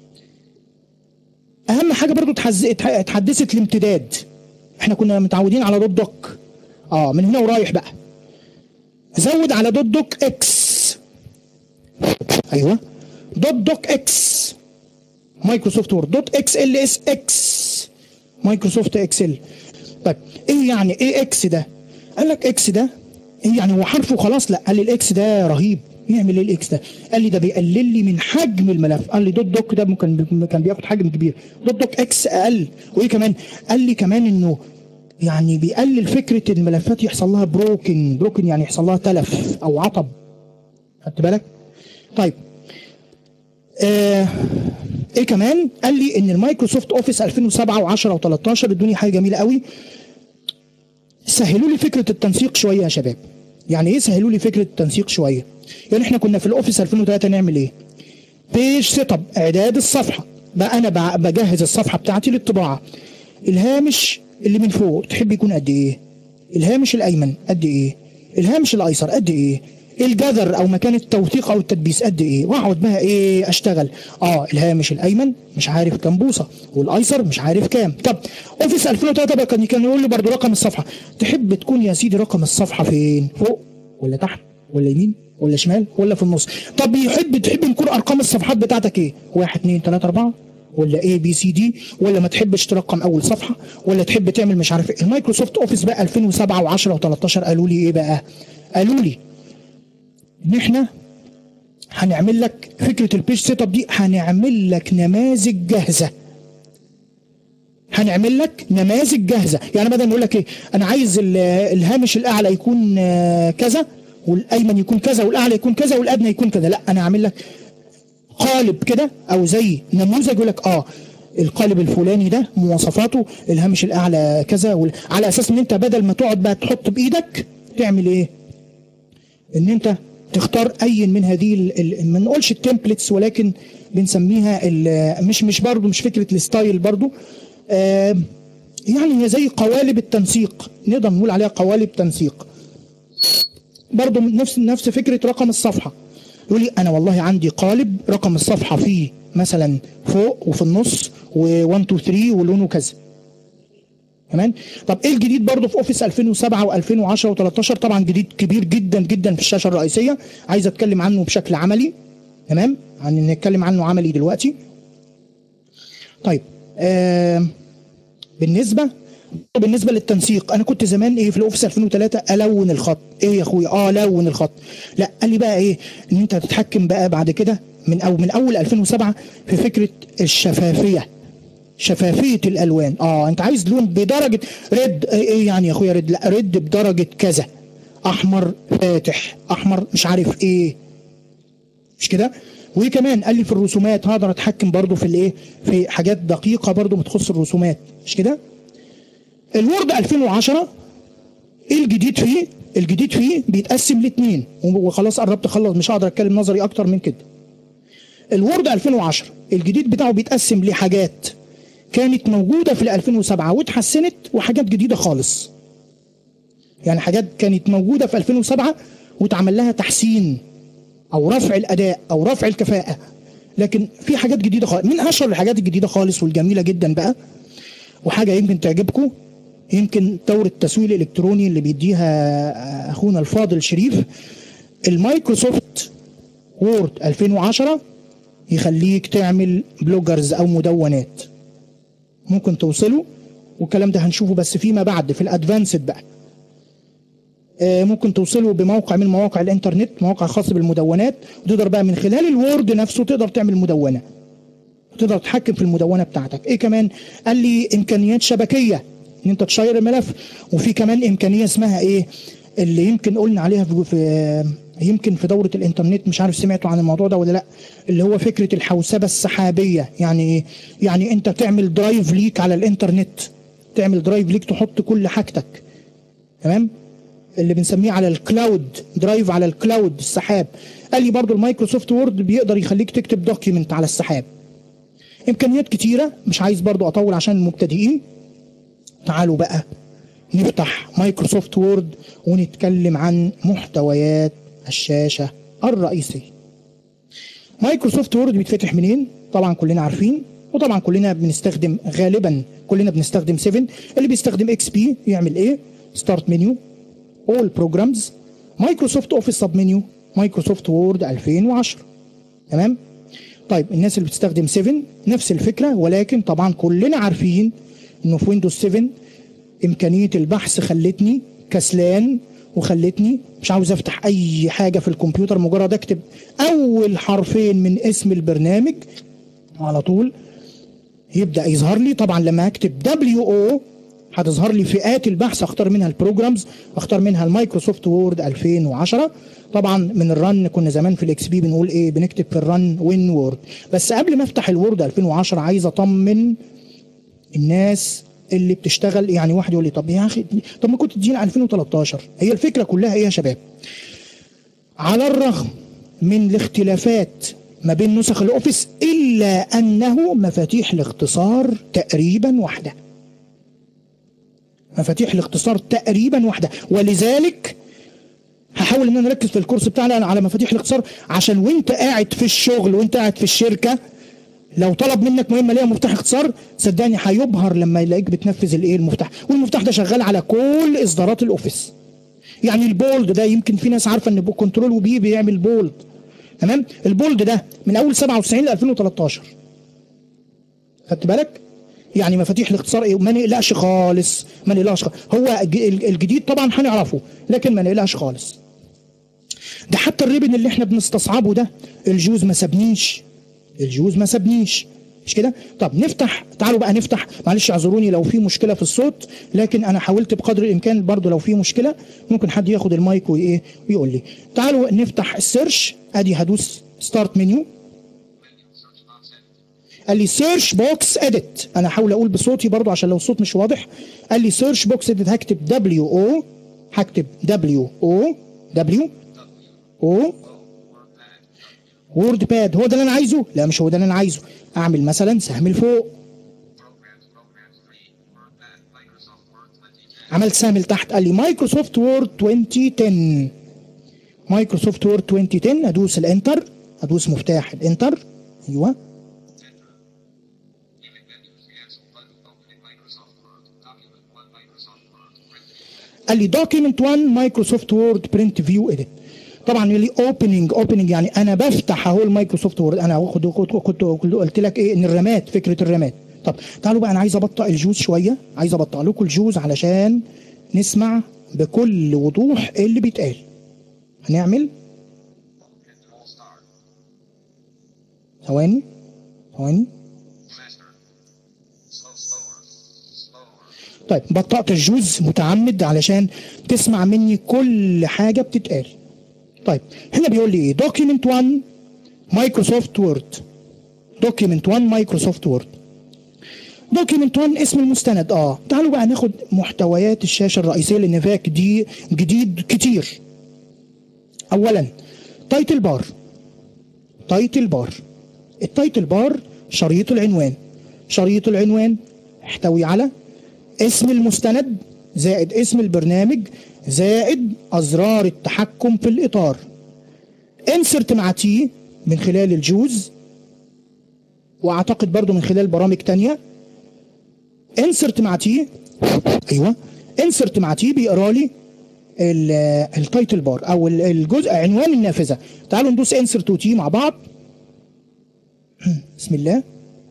اهم حاجه برضو اتحز- اتح- اتحدثت الامتداد احنا كنا متعودين على دوت دوك اه من هنا ورايح بقى زود على دوت دوك اكس ايوه دوت دوك اكس مايكروسوفت وورد دوت اكس ال اس اكس مايكروسوفت اكسل طيب ايه يعني ايه اكس ده قال لك اكس ده ايه يعني هو حرفه خلاص لا قال لي الاكس ده رهيب يعمل ايه الاكس ده قال لي ده بيقلل لي من حجم الملف قال لي دوت دوك ده ممكن كان بياخد حجم كبير دوت دوك اكس اقل وايه كمان قال لي كمان انه يعني بيقلل فكره الملفات يحصل لها بروكن بروكن يعني يحصل لها تلف او عطب خدت بالك طيب آه ايه كمان قال لي ان المايكروسوفت اوفيس 2007 و10 و13 ادوني حاجه جميله قوي سهلوا لي فكره التنسيق شويه يا شباب يعني ايه سهلوا لي فكره التنسيق شويه يعني احنا كنا في الاوفيس 2003 نعمل ايه بيج سيت اب اعداد الصفحه بقى انا بع- بجهز الصفحه بتاعتي للطباعه الهامش اللي من فوق تحب يكون قد ايه الهامش الايمن قد ايه الهامش الايسر قد ايه الجذر او مكان التوثيق او التدبيس قد ايه واقعد بقى ايه اشتغل اه الهامش الايمن مش عارف كام بوصه والايسر مش عارف كام طب اوفيس 2003 بقى كان كان يقول لي برضه رقم الصفحه تحب تكون يا سيدي رقم الصفحه فين فوق ولا تحت ولا يمين ولا شمال ولا في النص طب يحب تحب نكون ارقام الصفحات بتاعتك ايه واحد اتنين تلاته اربعه ولا اي بي سي دي ولا ما تحبش ترقم اول صفحه ولا تحب تعمل مش عارف ايه المايكروسوفت اوفيس بقى 2007 و10 و13 قالوا لي ايه بقى قالوا لي ان احنا هنعمل لك فكره البيج سيت اب دي هنعمل لك نماذج جاهزه هنعمل لك نماذج جاهزه يعني بدل ما اقول لك ايه انا عايز ال- الهامش الاعلى يكون آه، كذا والايمن يكون كذا والاعلى يكون كذا والادنى يكون كذا لا انا هعمل لك قالب كده او زي نموذج يقول لك اه القالب الفلاني ده مواصفاته الهامش الاعلى كذا وال- على اساس ان انت بدل ما تقعد بقى تحط بايدك تعمل ايه ان انت تختار اي من هذه ال- ال- ما نقولش التمبلتس ولكن بنسميها ال- مش مش برضه مش فكره الستايل برضه آه يعني هي زي قوالب التنسيق نقدر نقول عليها قوالب تنسيق برضه نفس نفس فكره رقم الصفحه يقول لي انا والله عندي قالب رقم الصفحه فيه مثلا فوق وفي النص و1 2 3 ولونه كذا تمام طب ايه الجديد برضه في اوفيس 2007 و2010 و13 طبعا جديد كبير جدا جدا في الشاشه الرئيسيه عايز اتكلم عنه بشكل عملي تمام عن نتكلم عنه عملي دلوقتي طيب آه بالنسبه بالنسبه للتنسيق انا كنت زمان ايه في الاوفيس 2003 الون الخط ايه يا اخويا اه الون الخط لا قال لي بقى ايه ان انت تتحكم بقى بعد كده من او من اول 2007 في فكره الشفافيه شفافيه الالوان اه انت عايز لون بدرجه ريد ايه إيه يعني يا اخويا ريد لا ريد بدرجه كذا احمر فاتح احمر مش عارف ايه مش كده وكمان قال لي في الرسومات هقدر اتحكم برضو في الايه في حاجات دقيقه برضو بتخص الرسومات مش كده الوورد 2010 ايه الجديد فيه الجديد فيه بيتقسم لاثنين وخلاص قربت اخلص مش هقدر اتكلم نظري اكتر من كده الوورد 2010 الجديد بتاعه بيتقسم لحاجات كانت موجودة في ال 2007 واتحسنت وحاجات جديدة خالص يعني حاجات كانت موجودة في 2007 واتعمل لها تحسين او رفع الاداء او رفع الكفاءة لكن في حاجات جديدة خالص من اشهر الحاجات الجديدة خالص والجميلة جدا بقى وحاجة يمكن تعجبكم يمكن دورة التسويق الالكتروني اللي بيديها اخونا الفاضل شريف المايكروسوفت وورد 2010 يخليك تعمل بلوجرز او مدونات ممكن توصلوا والكلام ده هنشوفه بس فيما بعد في الادفانسد بقى آه، ممكن توصلوا بموقع من مواقع الانترنت موقع خاص بالمدونات وتقدر بقى من خلال الوورد نفسه تقدر تعمل مدونه وتقدر تتحكم في المدونه بتاعتك ايه كمان قال لي امكانيات شبكيه ان انت تشير الملف وفي كمان امكانيه اسمها ايه اللي يمكن قلنا عليها في, في يمكن في دوره الانترنت مش عارف سمعتوا عن الموضوع ده ولا لا اللي هو فكره الحوسبه السحابيه يعني ايه يعني انت تعمل درايف ليك على الانترنت تعمل درايف ليك تحط كل حاجتك تمام اللي بنسميه على الكلاود درايف على الكلاود السحاب قال لي برضو المايكروسوفت وورد بيقدر يخليك تكتب دوكيمنت على السحاب امكانيات كتيره مش عايز برضو اطول عشان المبتدئين تعالوا بقى نفتح مايكروسوفت وورد ونتكلم عن محتويات الشاشه الرئيسيه مايكروسوفت وورد بيتفتح منين طبعا كلنا عارفين وطبعا كلنا بنستخدم غالبا كلنا بنستخدم 7 اللي بيستخدم اكس بي يعمل ايه ستارت منيو اول بروجرامز مايكروسوفت اوفيس سب منيو مايكروسوفت وورد 2010 تمام طيب الناس اللي بتستخدم 7 نفس الفكره ولكن طبعا كلنا عارفين انه في ويندوز 7 امكانيه البحث خلتني كسلان وخلتني مش عاوز افتح اي حاجه في الكمبيوتر مجرد اكتب اول حرفين من اسم البرنامج على طول يبدا يظهر لي طبعا لما اكتب دبليو او هتظهر لي فئات البحث اختار منها البروجرامز اختار منها المايكروسوفت وورد 2010 طبعا من الرن كنا زمان في الاكس بي بنقول ايه بنكتب في الرن وين وورد بس قبل ما افتح الوورد 2010 عايز اطمن الناس اللي بتشتغل يعني واحد يقول لي طب يا اخي طب ما كنت تدينا 2013 هي الفكره كلها ايه يا شباب على الرغم من الاختلافات ما بين نسخ الاوفيس الا انه مفاتيح الاختصار تقريبا واحده مفاتيح الاختصار تقريبا واحده ولذلك بحاول ان انا اركز في الكورس بتاعنا على مفاتيح الاختصار عشان وانت قاعد في الشغل وانت قاعد في الشركه لو طلب منك مهمه ليها مفتاح اختصار صدقني هيبهر لما يلاقيك بتنفذ الايه المفتاح والمفتاح ده شغال على كل اصدارات الاوفيس يعني البولد ده يمكن في ناس عارفه ان كنترول وبي بيعمل بولد تمام البولد ده من اول 97 ل 2013 خدت بالك يعني مفاتيح الاختصار ايه ما نقلقش خالص ما نقلقش خالص. هو الجديد طبعا هنعرفه لكن ما نقلقش خالص ده حتى الريبن اللي احنا بنستصعبه ده الجوز ما سابنيش الجوز ما سابنيش مش كده طب نفتح تعالوا بقى نفتح معلش اعذروني لو في مشكله في الصوت لكن انا حاولت بقدر الامكان برضو لو في مشكله ممكن حد ياخد المايك وايه ويقول لي تعالوا نفتح السيرش ادي هدوس ستارت منيو قال لي سيرش بوكس اديت انا هحاول اقول بصوتي برضو عشان لو الصوت مش واضح قال لي سيرش بوكس اديت هكتب دبليو او هكتب دبليو او دبليو او وورد باد هو ده اللي انا عايزه لا مش هو ده اللي انا عايزه اعمل مثلا سهم لفوق عملت سهم لتحت قال لي مايكروسوفت وورد 2010 مايكروسوفت وورد 2010 ادوس الانتر ادوس مفتاح الانتر ايوه قال لي دوكيمنت 1 مايكروسوفت وورد برنت فيو اديت طبعا يقول لي اوبننج اوبننج يعني انا بفتح اهو المايكروسوفت وورد انا كنت كنت قلت لك ايه ان الرامات فكره الرامات طب تعالوا بقى انا عايز ابطئ الجوز شويه عايز ابطئ لكم الجوز علشان نسمع بكل وضوح اللي بيتقال هنعمل ثواني ثواني طيب بطأت الجوز متعمد علشان تسمع مني كل حاجة بتتقال طيب هنا بيقول لي ايه دوكيمنت 1 مايكروسوفت وورد دوكيمنت 1 مايكروسوفت وورد دوكيمنت 1 اسم المستند اه تعالوا بقى ناخد محتويات الشاشه الرئيسيه لان فيها دي جديد كتير اولا تايتل بار تايتل بار التايتل بار شريط العنوان شريط العنوان يحتوي على اسم المستند زائد اسم البرنامج زائد أزرار التحكم في الإطار انسرت مع تي من خلال الجوز واعتقد برضو من خلال برامج تانية انسرت مع تي ايوه انسرت مع تي بيقرا لي التايتل بار او الجزء عنوان النافذه تعالوا ندوس انسرت وتي مع بعض بسم الله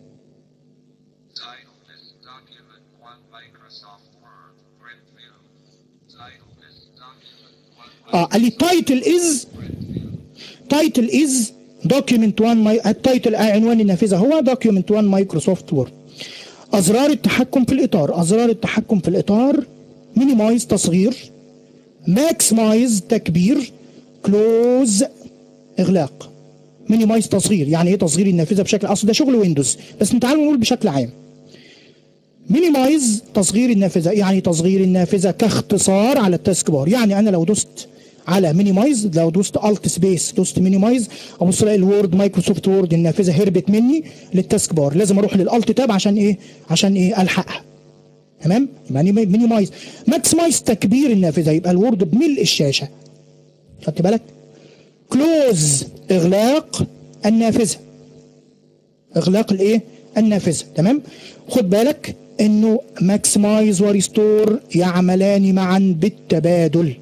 اه قال لي تايتل از تايتل از دوكيمنت 1 التايتل عنوان النافذه هو دوكيمنت 1 مايكروسوفت وورد ازرار التحكم في الاطار ازرار التحكم في الاطار مينيمايز تصغير ماكسمايز تكبير كلوز اغلاق مينيمايز تصغير يعني ايه تصغير النافذه بشكل اصل ده شغل ويندوز بس تعالوا نقول بشكل عام مينيمايز تصغير النافذه يعني تصغير النافذه كاختصار على التاسك بار يعني انا لو دوست على مينيمايز لو دوست الت سبيس دوست مينيمايز ابص الاقي الوورد مايكروسوفت وورد النافذه هربت مني للتاسك بار لازم اروح للالت تاب عشان ايه عشان ايه الحقها تمام يعني مينيمايز ماكسمايز تكبير النافذه يبقى الوورد بملء الشاشه خدت بالك كلوز اغلاق النافذه اغلاق الايه النافذه تمام خد بالك انه ماكسمايز وريستور يعملان معا بالتبادل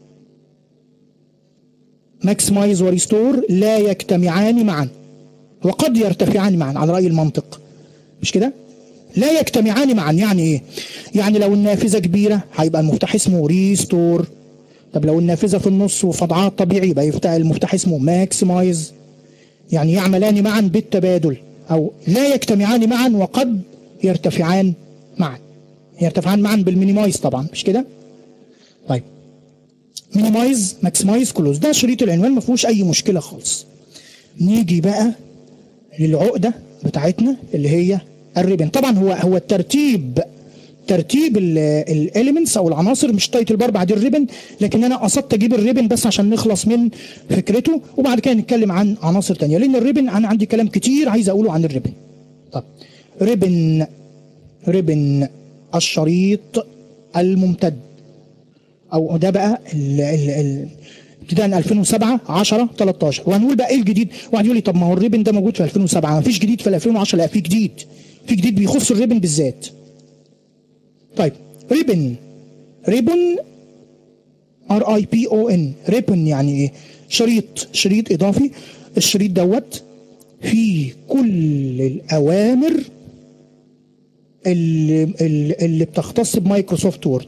ماكسمايز وريستور لا يجتمعان معا وقد يرتفعان معا على رأي المنطق مش كده لا يجتمعان معا يعني ايه يعني لو النافذة كبيرة هيبقى المفتاح اسمه ريستور طب لو النافذة في النص وفضعها طبيعي يبقى يفتح المفتاح اسمه ماكسمايز يعني يعملان معا بالتبادل او لا يجتمعان معا وقد يرتفعان معا يرتفعان معا بالمينيمايز طبعا مش كده طيب مينيمايز ماكسمايز كلوز ده شريط العنوان ما فيهوش اي مشكله خالص نيجي بقى للعقده بتاعتنا اللي هي الريبن طبعا هو هو الترتيب ترتيب الاليمنتس او العناصر مش تايتل بار بعد الريبن لكن انا قصدت اجيب الريبن بس عشان نخلص من فكرته وبعد كده نتكلم عن عناصر تانية لان الريبن انا عندي كلام كتير عايز اقوله عن الريبن طب ريبن ريبن الشريط الممتد او ده بقى ال ال ال ابتداء 2007 10 13 وهنقول بقى ايه الجديد واحد يقول لي طب ما هو الريبن ده موجود في 2007 ما فيش جديد في 2010 لا في جديد في جديد بيخص الريبن بالذات طيب ريبن ريبن ار اي بي او ان ريبن يعني ايه شريط شريط اضافي الشريط دوت فيه كل الاوامر اللي, اللي اللي بتختص بمايكروسوفت وورد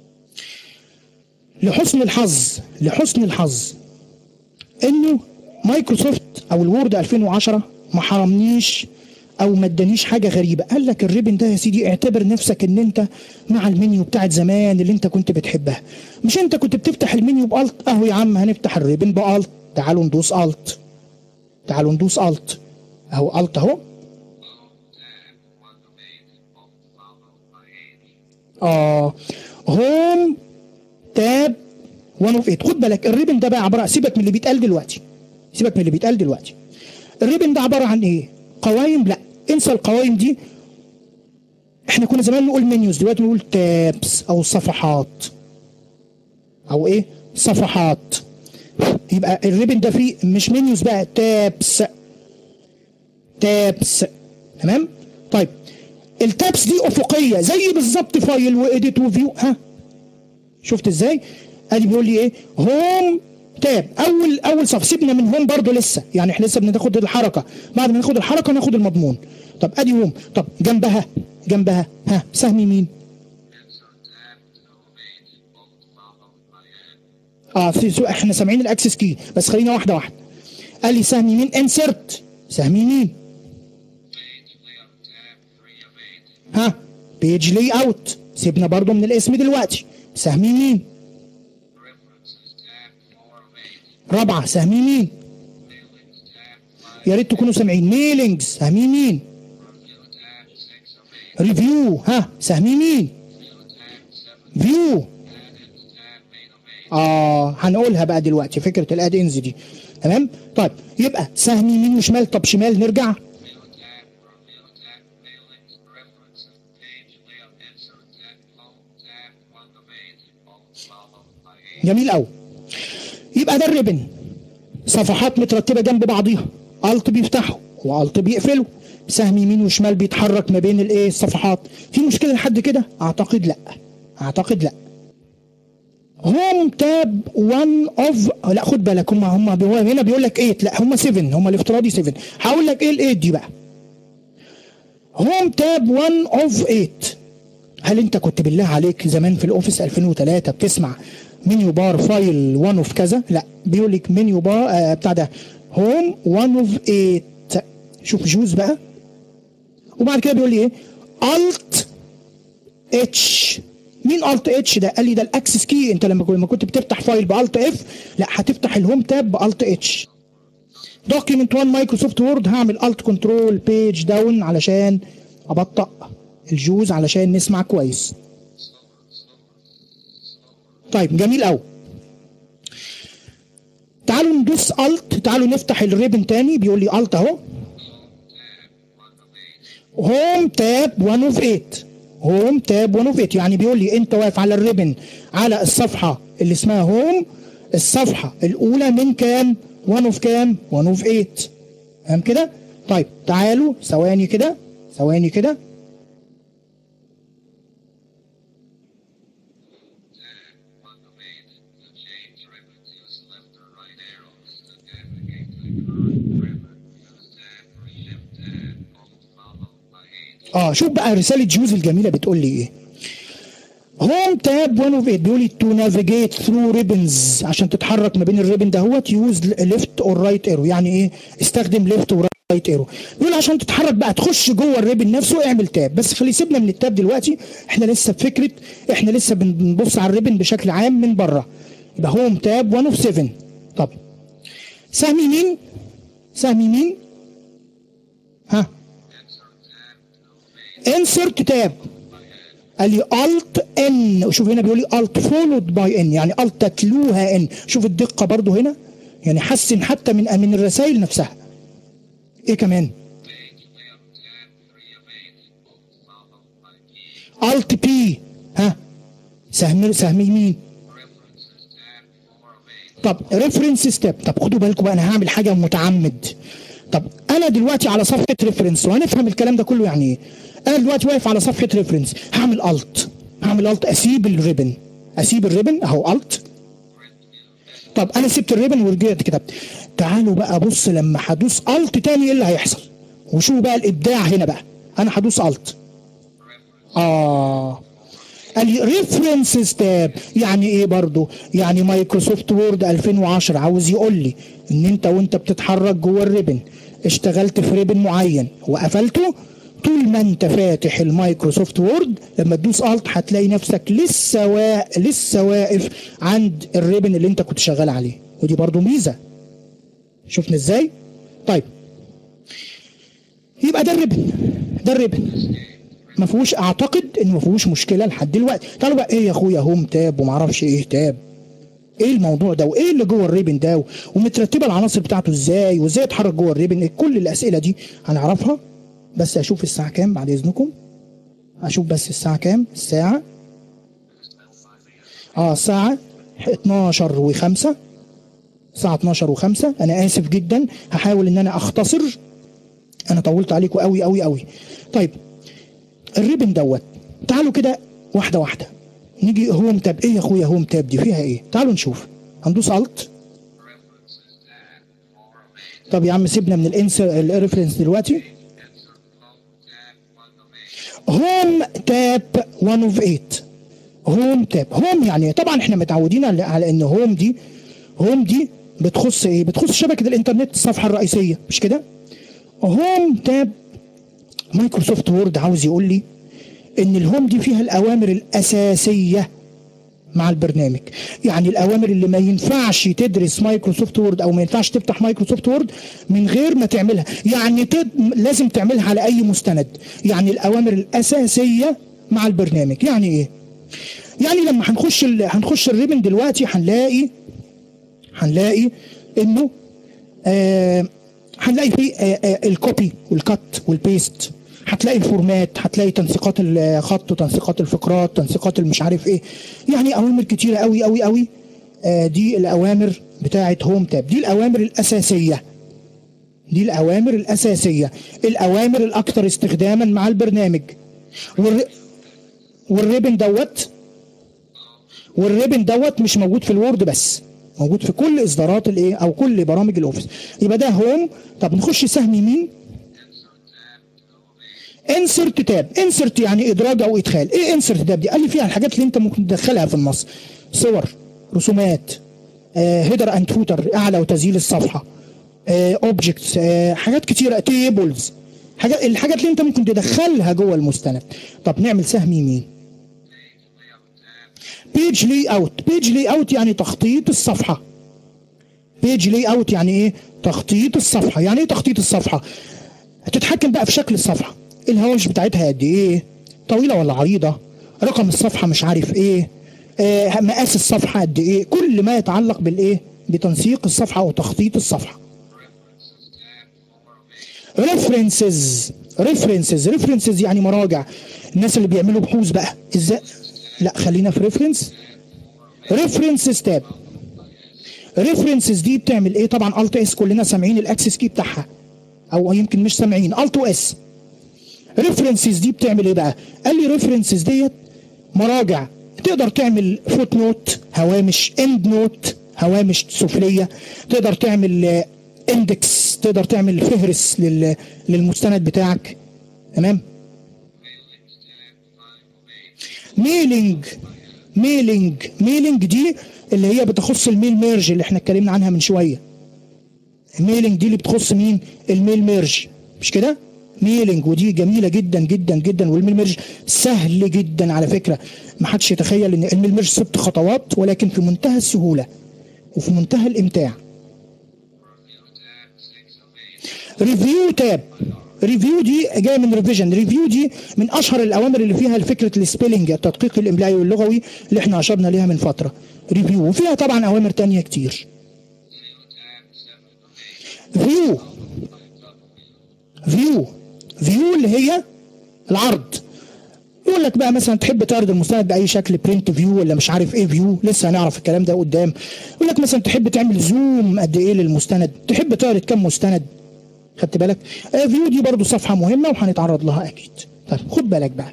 لحسن الحظ لحسن الحظ انه مايكروسوفت او الوورد 2010 ما حرمنيش او ما ادانيش حاجه غريبه قال لك الريبن ده يا سيدي اعتبر نفسك ان انت مع المنيو بتاعت زمان اللي انت كنت بتحبها مش انت كنت بتفتح المنيو بالت اهو يا عم هنفتح الريبن بالت تعالوا ندوس الت تعالوا ندوس الت اهو الت اهو اه هوم تاب 1 اوف 8 خد بالك الريبن ده بقى عباره سيبك من اللي بيتقال دلوقتي سيبك من اللي بيتقال دلوقتي الريبن ده عباره عن ايه قوائم لا انسى القوائم دي احنا كنا زمان نقول منيوز دلوقتي نقول تابس او صفحات او ايه صفحات يبقى الريبن ده فيه مش منيوز بقى تابس تابس تمام طيب التابس دي افقيه زي بالظبط فايل واديت وفيو ها شفت ازاي ادي بيقول لي ايه هوم تاب اول اول صف سيبنا من هوم برضو لسه يعني احنا لسه بناخد الحركه بعد ما ناخد الحركه ناخد المضمون طب ادي هوم طب جنبها جنبها ها سهم يمين اه في سو احنا سامعين الاكسس كي بس خلينا واحده واحده قال لي سهم يمين انسرت سهم يمين ها بيج لي اوت سيبنا برضو من الاسم دلوقتي سهم يمين رابعة سهم يمين يا ريت تكونوا سامعين ميلينجز سهم يمين ريفيو ها سهم يمين فيو اه هنقولها بقى دلوقتي فكرة الاد انز دي تمام طيب يبقى سهم يمين وشمال طب شمال نرجع جميل قوي يبقى ده الريبن صفحات مترتبه جنب بعضيها الت بيفتحه والت بيقفله سهم يمين وشمال بيتحرك ما بين الايه الصفحات في مشكله لحد كده اعتقد لا اعتقد لا هوم تاب 1 اوف لا خد بالك هم هم هو هنا بيقول لك 8 لا هم 7 هم الافتراضي 7 هقول لك ايه ال 8 دي بقى هوم تاب 1 اوف 8 هل انت كنت بالله عليك زمان في الاوفيس 2003 بتسمع منيو بار فايل 1 اوف كذا لا بيقول لك منيو بار آه بتاع ده هوم 1 اوف 8 شوف جوز بقى وبعد كده بيقول لي ايه الت اتش مين الت اتش ده قال لي ده الاكسس كي انت لما لما كنت بتفتح فايل بالت اف لا هتفتح الهوم تاب بالت اتش دوكيمنت 1 مايكروسوفت وورد هعمل الت كنترول بيج داون علشان ابطأ الجوز علشان نسمع كويس طيب جميل قوي تعالوا ندوس الت تعالوا نفتح الريبن تاني بيقول لي الت اهو هوم تاب 1 اوف 8 هوم تاب 1 اوف 8 يعني بيقول لي انت واقف على الريبن على الصفحه اللي اسمها هوم الصفحه الاولى من كام 1 اوف كام 1 اوف 8 فاهم كده طيب تعالوا ثواني كده ثواني كده اه شوف بقى رساله جوز الجميله بتقول لي ايه هوم تاب 1 اوف 8 بيقول لي تو نافيجيت ثرو ريبنز عشان تتحرك ما بين الريبن دهوت يوز ليفت اور رايت ايرو يعني ايه استخدم ليفت ورايت ايرو بيقول عشان تتحرك بقى تخش جوه الريبن نفسه اعمل تاب بس خلي سيبنا من التاب دلوقتي احنا لسه بفكره احنا لسه بنبص على الريبن بشكل عام من بره يبقى هوم تاب 1 اوف 7 طب سهم يمين سهم يمين ها انسرت تاب قال لي الت ان وشوف هنا بيقول لي الت فولود باي ان يعني الت تتلوها ان شوف الدقه برضو هنا يعني حسن حتى من من الرسائل نفسها ايه كمان الت بي ها سهم سهم يمين طب ريفرنس ستيب طب خدوا بالكم بقى انا هعمل حاجه متعمد طب انا دلوقتي على صفحه ريفرنس وهنفهم الكلام ده كله يعني ايه انا دلوقتي واقف على صفحه ريفرنس هعمل الت هعمل الت اسيب الريبن اسيب الريبن اهو الت طب انا سبت الريبن ورجعت كتبت تعالوا بقى بص لما هدوس الت تاني ايه اللي هيحصل وشوفوا بقى الابداع هنا بقى انا هدوس الت اه قال لي ريفرنس تاب يعني ايه برضو يعني مايكروسوفت وورد 2010 عاوز يقول لي ان انت وانت بتتحرك جوه الريبن اشتغلت في ريبن معين وقفلته طول ما انت فاتح المايكروسوفت وورد لما تدوس الت هتلاقي نفسك لسه وا... لسه واقف عند الريبن اللي انت كنت شغال عليه ودي برضو ميزه شفنا ازاي طيب يبقى ده الريبن ده الريبن ما فيهوش اعتقد ان ما فيهوش مشكله لحد دلوقتي تعالوا بقى ايه يا اخويا هوم تاب وما اعرفش ايه تاب ايه الموضوع ده وايه اللي جوه الريبن ده ومترتبه العناصر بتاعته ازاي وازاي اتحرك جوه الريبن كل الاسئله دي هنعرفها بس اشوف الساعه كام بعد اذنكم اشوف بس الساعه كام الساعه اه الساعه 12 و5 الساعه 12 و5 انا اسف جدا هحاول ان انا اختصر انا طولت عليكم قوي قوي قوي طيب الريبن دوت تعالوا كده واحده واحده نيجي هوم تاب ايه يا اخويا هوم تاب دي فيها ايه تعالوا نشوف هندوس الت طب يا عم سيبنا من الانسر الريفرنس دلوقتي هوم تاب 1 اوف 8 هوم تاب هوم يعني طبعا احنا متعودين على, على ان هوم دي هوم دي بتخص ايه بتخص شبكه الانترنت الصفحه الرئيسيه مش كده هوم تاب مايكروسوفت وورد عاوز يقول لي ان الهوم دي فيها الاوامر الاساسيه مع البرنامج يعني الاوامر اللي ما ينفعش تدرس مايكروسوفت وورد او ما ينفعش تفتح مايكروسوفت وورد من غير ما تعملها يعني تد... لازم تعملها على اي مستند يعني الاوامر الاساسيه مع البرنامج يعني ايه يعني لما هنخش ال... هنخش الريبن دلوقتي هنلاقي هنلاقي انه آه هنلاقي فيه آه آه الكوبي والكت والبيست هتلاقي الفورمات هتلاقي تنسيقات الخط وتنسيقات الفقرات تنسيقات المش عارف ايه يعني اوامر كتيره قوي قوي قوي آه دي الاوامر بتاعه هوم تاب دي الاوامر الاساسيه دي الاوامر الاساسيه الاوامر الاكثر استخداما مع البرنامج والر... والريبن دوت والريبن دوت مش موجود في الوورد بس موجود في كل اصدارات الايه او كل برامج الاوفيس يبقى ده هوم طب نخش سهم يمين انسرت تاب انسرت يعني ادراج او ادخال ايه انسرت تاب دي قال لي فيها الحاجات اللي انت ممكن تدخلها في النص صور رسومات هيدر اند فوتر اعلى وتسجيل الصفحه اوبجكتس حاجات كتيره تيبلز حاجات الحاجات اللي انت ممكن تدخلها جوه المستند طب نعمل سهم يمين بيج لي اوت بيج لي اوت يعني تخطيط الصفحه بيج لي اوت يعني ايه تخطيط الصفحه يعني ايه تخطيط الصفحه هتتحكم بقى في شكل الصفحه الهوامش بتاعتها قد ايه طويله ولا عريضه رقم الصفحه مش عارف ايه آه مقاس الصفحه قد ايه كل ما يتعلق بالايه بتنسيق الصفحه او تخطيط الصفحه ريفرنسز ريفرنسز ريفرنسز يعني مراجع الناس اللي بيعملوا بحوث بقى ازاي لا خلينا في ريفرنس ريفرنسز تاب ريفرنسز دي بتعمل ايه طبعا الت اس كلنا سامعين الاكسس كي بتاعها او يمكن مش سامعين الت اس ريفرنسز دي بتعمل ايه بقى قال لي ريفرنسز ديت مراجع تقدر تعمل فوت نوت هوامش اند نوت هوامش سفليه تقدر تعمل اندكس تقدر تعمل فهرس لل للمستند بتاعك تمام ميلينج ميلينج ميلينج دي اللي هي بتخص الميل ميرج اللي احنا اتكلمنا عنها من شويه الميلينج دي اللي بتخص مين الميل ميرج مش كده ميلينج ودي جميله جدا جدا جدا والميل ميرج سهل جدا على فكره ما حدش يتخيل ان الميل ميرج ست خطوات ولكن في منتهى السهوله وفي منتهى الامتاع ريفيو تاب ريفيو دي جايه من ريفيجن ريفيو دي من اشهر الاوامر اللي فيها فكره السبيلنج التدقيق الاملائي واللغوي اللي احنا اشرنا ليها من فتره ريفيو وفيها طبعا اوامر تانية كتير فيو فيو فيو اللي هي العرض يقول لك بقى مثلا تحب تعرض المستند باي شكل برنت فيو ولا مش عارف ايه فيو لسه هنعرف الكلام ده قدام يقول لك مثلا تحب تعمل زوم قد ايه للمستند تحب تعرض كم مستند خدت بالك آه فيو دي برضو صفحه مهمه وهنتعرض لها اكيد طيب خد بالك بقى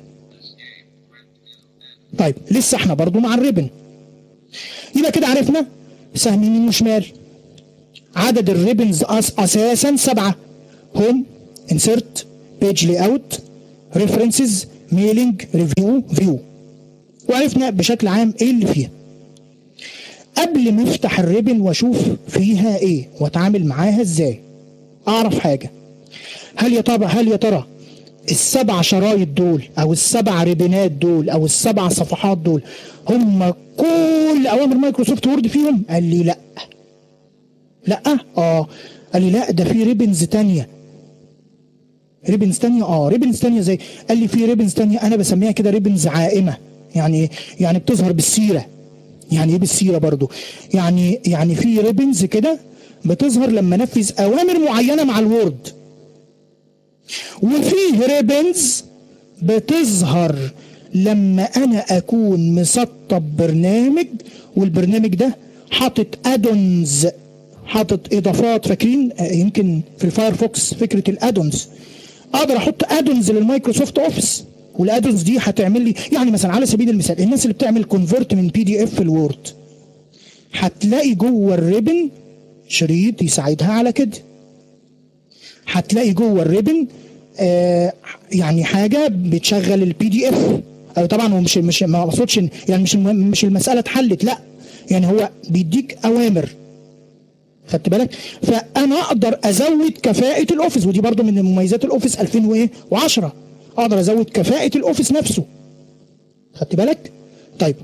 طيب لسه احنا برضو مع الريبن يبقى كده عرفنا سهم يمين وشمال عدد الريبنز أس اساسا سبعه هوم انسرت بيج لي اوت ريفرنسز ميلينج ريفيو فيو وعرفنا بشكل عام ايه اللي فيها قبل ما افتح الريبن واشوف فيها ايه واتعامل معاها ازاي اعرف حاجه هل يا ترى هل يا ترى السبع شرايط دول او السبع ريبنات دول او السبع صفحات دول هم كل اوامر مايكروسوفت وورد فيهم قال لي لا لا اه قال لي لا ده في ريبنز تانية ريبنز تانية اه ريبنز تانية زي قال لي في ريبنز تانية انا بسميها كده ريبنز عائمة يعني يعني بتظهر بالسيرة يعني ايه بالسيرة برضو يعني يعني في ريبنز كده بتظهر لما انفذ اوامر معينة مع الوورد وفيه ريبنز بتظهر لما انا اكون مسطب برنامج والبرنامج ده حاطط ادونز حاطط اضافات فاكرين آه، يمكن في الفايرفوكس فكره الادونز اقدر احط ادونز للمايكروسوفت اوفيس والادونز دي هتعمل لي يعني مثلا على سبيل المثال الناس اللي بتعمل كونفرت من بي دي اف لوورد هتلاقي جوه الريبن شريط يساعدها على كده هتلاقي جوه الريبن آه يعني حاجه بتشغل البي دي اف او طبعا هو مش مش ما اقصدش إن- يعني مش المهم مش المساله اتحلت لا يعني هو بيديك اوامر خدت بالك فانا اقدر ازود كفاءه الاوفيس ودي برضو من مميزات الاوفيس 2010 اقدر ازود كفاءه الاوفيس نفسه خدت بالك طيب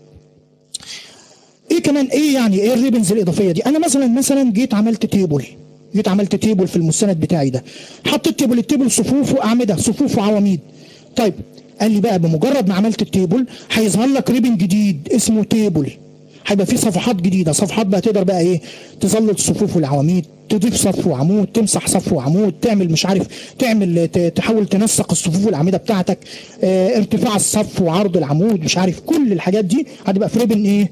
ايه كمان ايه يعني ايه الريبنز الاضافيه دي انا مثلا مثلا جيت عملت تيبل جيت عملت تيبل في المستند بتاعي ده حطيت تيبل التيبل صفوف واعمده صفوف وعواميد طيب قال لي بقى بمجرد ما عملت التيبل هيظهر لك ريبن جديد اسمه تيبل هيبقى فيه صفحات جديده صفحات بقى تقدر بقى ايه تظلل الصفوف والعواميد تضيف صف وعمود تمسح صف وعمود تعمل مش عارف تعمل ت- تحاول تنسق الصفوف والاعمده بتاعتك اه ارتفاع الصف وعرض العمود مش عارف كل الحاجات دي هتبقى في ريبن ايه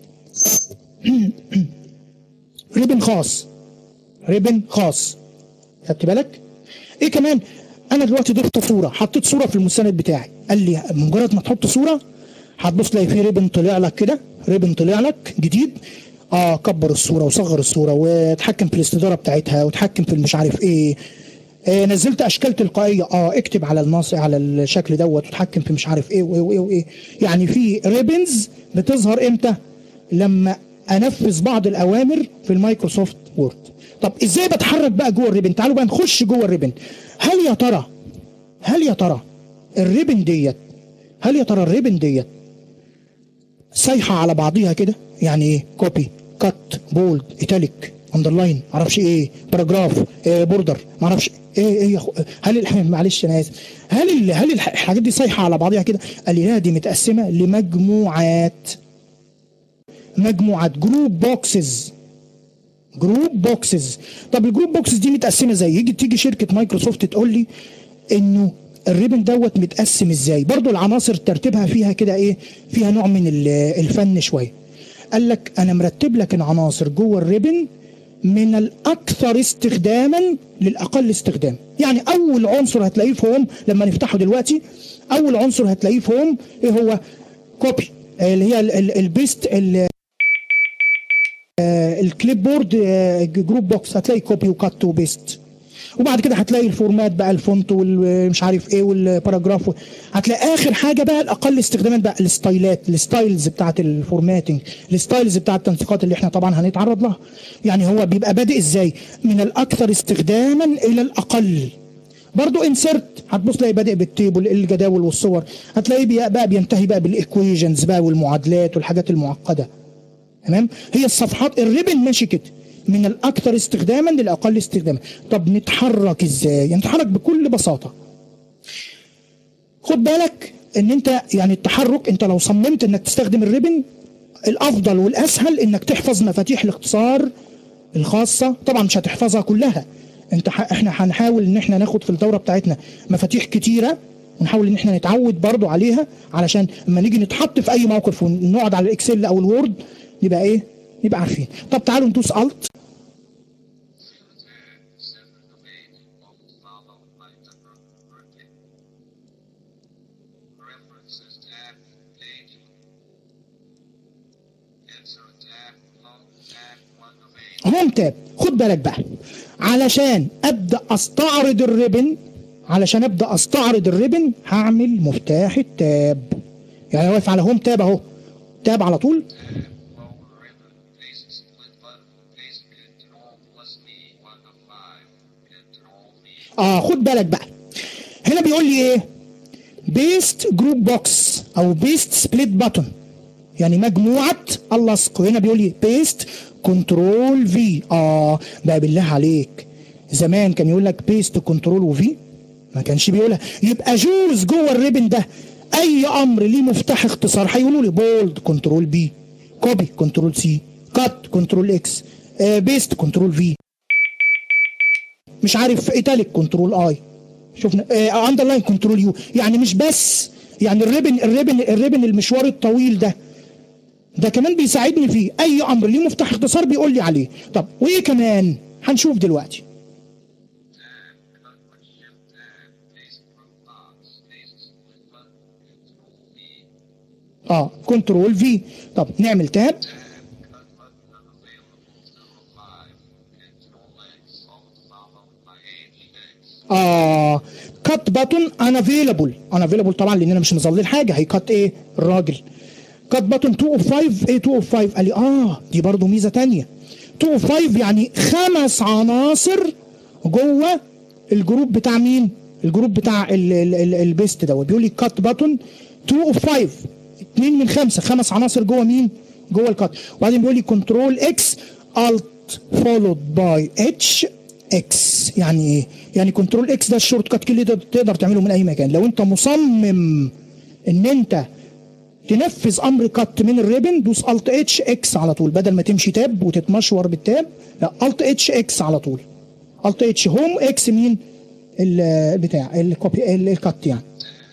ريبن خاص ريبن خاص خدت بالك ايه كمان انا دلوقتي ضفت صوره حطيت صوره في المستند بتاعي قال لي مجرد ما تحط صوره هتبص تلاقي في ريبن طلع لك كده ريبن طلع لك جديد اه كبر الصوره وصغر الصوره وتحكم في الاستداره بتاعتها وتحكم في المش عارف ايه آه نزلت اشكال تلقائيه اه اكتب على النص على الشكل دوت وتحكم في مش عارف ايه وايه وايه, وإيه. يعني في ريبنز بتظهر امتى لما انفذ بعض الاوامر في المايكروسوفت وورد طب ازاي بتحرك بقى جوه الريبن تعالوا بقى نخش جوه الريبن هل يا ترى هل يا ترى الريبن ديت هل يا ترى الريبن ديت سايحه على بعضيها كده يعني ايه كوبي كات بولد ايتاليك اندرلاين معرفش ايه باراجراف إيه بوردر معرفش ايه ايه يا أخو هل الح- معلش انا اسف هل ال- هل الح- الحاجات دي سايحه على بعضيها كده قال لي لا دي متقسمه لمجموعات مجموعات جروب بوكسز جروب بوكسز طب الجروب بوكسز دي متقسمه ازاي يجي تيجي شركه مايكروسوفت تقول لي انه الريبن دوت متقسم ازاي برضو العناصر ترتيبها فيها كده ايه فيها نوع من ال- الفن شويه قال لك انا مرتب لك العناصر جوه الريبن من الاكثر استخداما للاقل استخدام يعني اول عنصر هتلاقيه في هوم لما نفتحه دلوقتي اول عنصر هتلاقيه في هوم ايه هو كوبي اللي هي ال- ال- البيست ال- آه، الكليب بورد آه، جروب بوكس هتلاقي كوبي وكات وبيست وبعد كده هتلاقي الفورمات بقى الفونت والمش عارف ايه والباراجراف هتلاقي اخر حاجه بقى الاقل استخداما بقى الستايلات الستايلز بتاعت الفورماتنج الستايلز بتاعت التنسيقات اللي احنا طبعا هنتعرض لها يعني هو بيبقى بادئ ازاي من الاكثر استخداما الى الاقل برضو انسرت هتبص تلاقي بادئ بالتيبل الجداول والصور هتلاقيه بي- بقى بينتهي بقى بالايكويجنز بقى والمعادلات والحاجات المعقده تمام هي الصفحات الريبن ماشي كده من الاكثر استخداما للاقل استخداما طب نتحرك ازاي نتحرك بكل بساطه خد بالك ان انت يعني التحرك انت لو صممت انك تستخدم الريبن الافضل والاسهل انك تحفظ مفاتيح الاختصار الخاصه طبعا مش هتحفظها كلها انت ح... احنا هنحاول ان احنا ناخد في الدوره بتاعتنا مفاتيح كتيره ونحاول ان احنا نتعود برضو عليها علشان لما نيجي نتحط في اي موقف ونقعد على الاكسل او الوورد نبقى ايه نبقى عارفين طب تعالوا ندوس الت References tab, page. Insert tab, home tab, one of eight. هوم تاب خد بالك بقى علشان ابدا استعرض الريبن علشان ابدا استعرض الريبن هعمل مفتاح التاب يعني أنا واقف على هوم تاب اهو تاب على طول Lower ribbon, paste split button, paste control plus V, one of five. Control V. اه خد بالك بقى هنا بيقول لي ايه بيست جروب بوكس او بيست سبليت بutton يعني مجموعه اللصق وهنا بيقول لي بيست كنترول في اه بقى بالله عليك زمان كان يقول لك بيست كنترول وفي ما كانش بيقولها يبقى جوز جوه الريبن ده اي امر ليه مفتاح اختصار هيقولوا لي بولد كنترول بي كوبي كنترول سي كات كنترول اكس بيست كنترول في مش عارف ايتاليك كنترول اي شفنا اندرلاين كنترول يو يعني مش بس يعني الريبن الريبن الريبن المشوار الطويل ده ده كمان بيساعدني فيه اي امر ليه مفتاح اختصار بيقول لي عليه طب وايه كمان هنشوف دلوقتي Tab, cut with shift tab, paste group box, paste split button, control V. اه كنترول في طب نعمل تاب Tab, cut button unavailable, two of five. Control X, alt followed by AGX. اه كات باتون انافيلابل انافيلابل طبعا لان انا مش مظلل حاجه هي كات ايه الراجل كات باتون 2 اوف 5 ايه 2 اوف 5 قال لي اه دي برضو ميزه تانية 2 اوف 5 يعني خمس عناصر جوه الجروب بتاع مين الجروب بتاع ال- ال- ال- البيست دوت بيقول لي كات باتون 2 اوف 5 2 من 5 خمس عناصر جوه مين جوه الكات وبعدين بيقول لي كنترول اكس الت فولود باي اتش اكس يعني ايه يعني كنترول اكس ده الشورت كات كي اللي تقدر- تقدر تعمله من اي مكان لو انت مصمم ان انت تنفذ امر كات من الريبن دوس الت اتش اكس على طول بدل ما تمشي تاب وتتمشور بالتاب لا الت اتش اكس على طول الت اتش هوم اكس مين ال- البتاع الكوبي ال- الكات يعني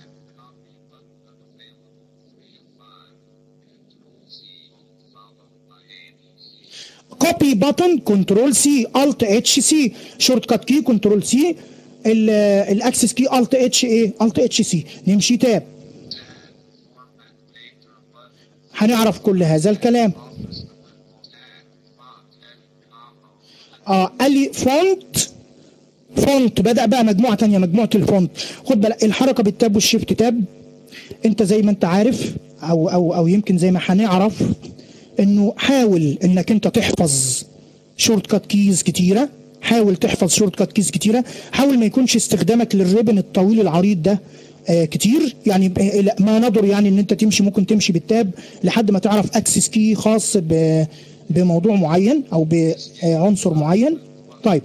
Copy button unavailable, three of five. Control C, alt followed by A, B, C. كوبي بutton كنترول سي الت اتش سي شورت كات كي كنترول سي الاكسس كي الت اتش ايه الت اتش سي نمشي تاب Format paper button, هنعرف كل هذا الكلام office tab, font, edit, combo. اه قال لي فونت فونت بدأ بقى مجموعة تانية مجموعة الفونت خد بالك الحركة بالتاب والشيفت تاب انت زي ما انت عارف او او او يمكن زي ما هنعرف انه حاول انك انت تحفظ شورت كات كيز كتيرة حاول تحفظ شورت كات كيز كتيرة حاول ما يكونش استخدامك للريبن الطويل العريض ده آه كتير يعني ب- لا، ما ندر يعني ان انت تمشي ممكن تمشي بالتاب لحد ما تعرف اكسس كي خاص ب- بموضوع معين او بعنصر معين طيب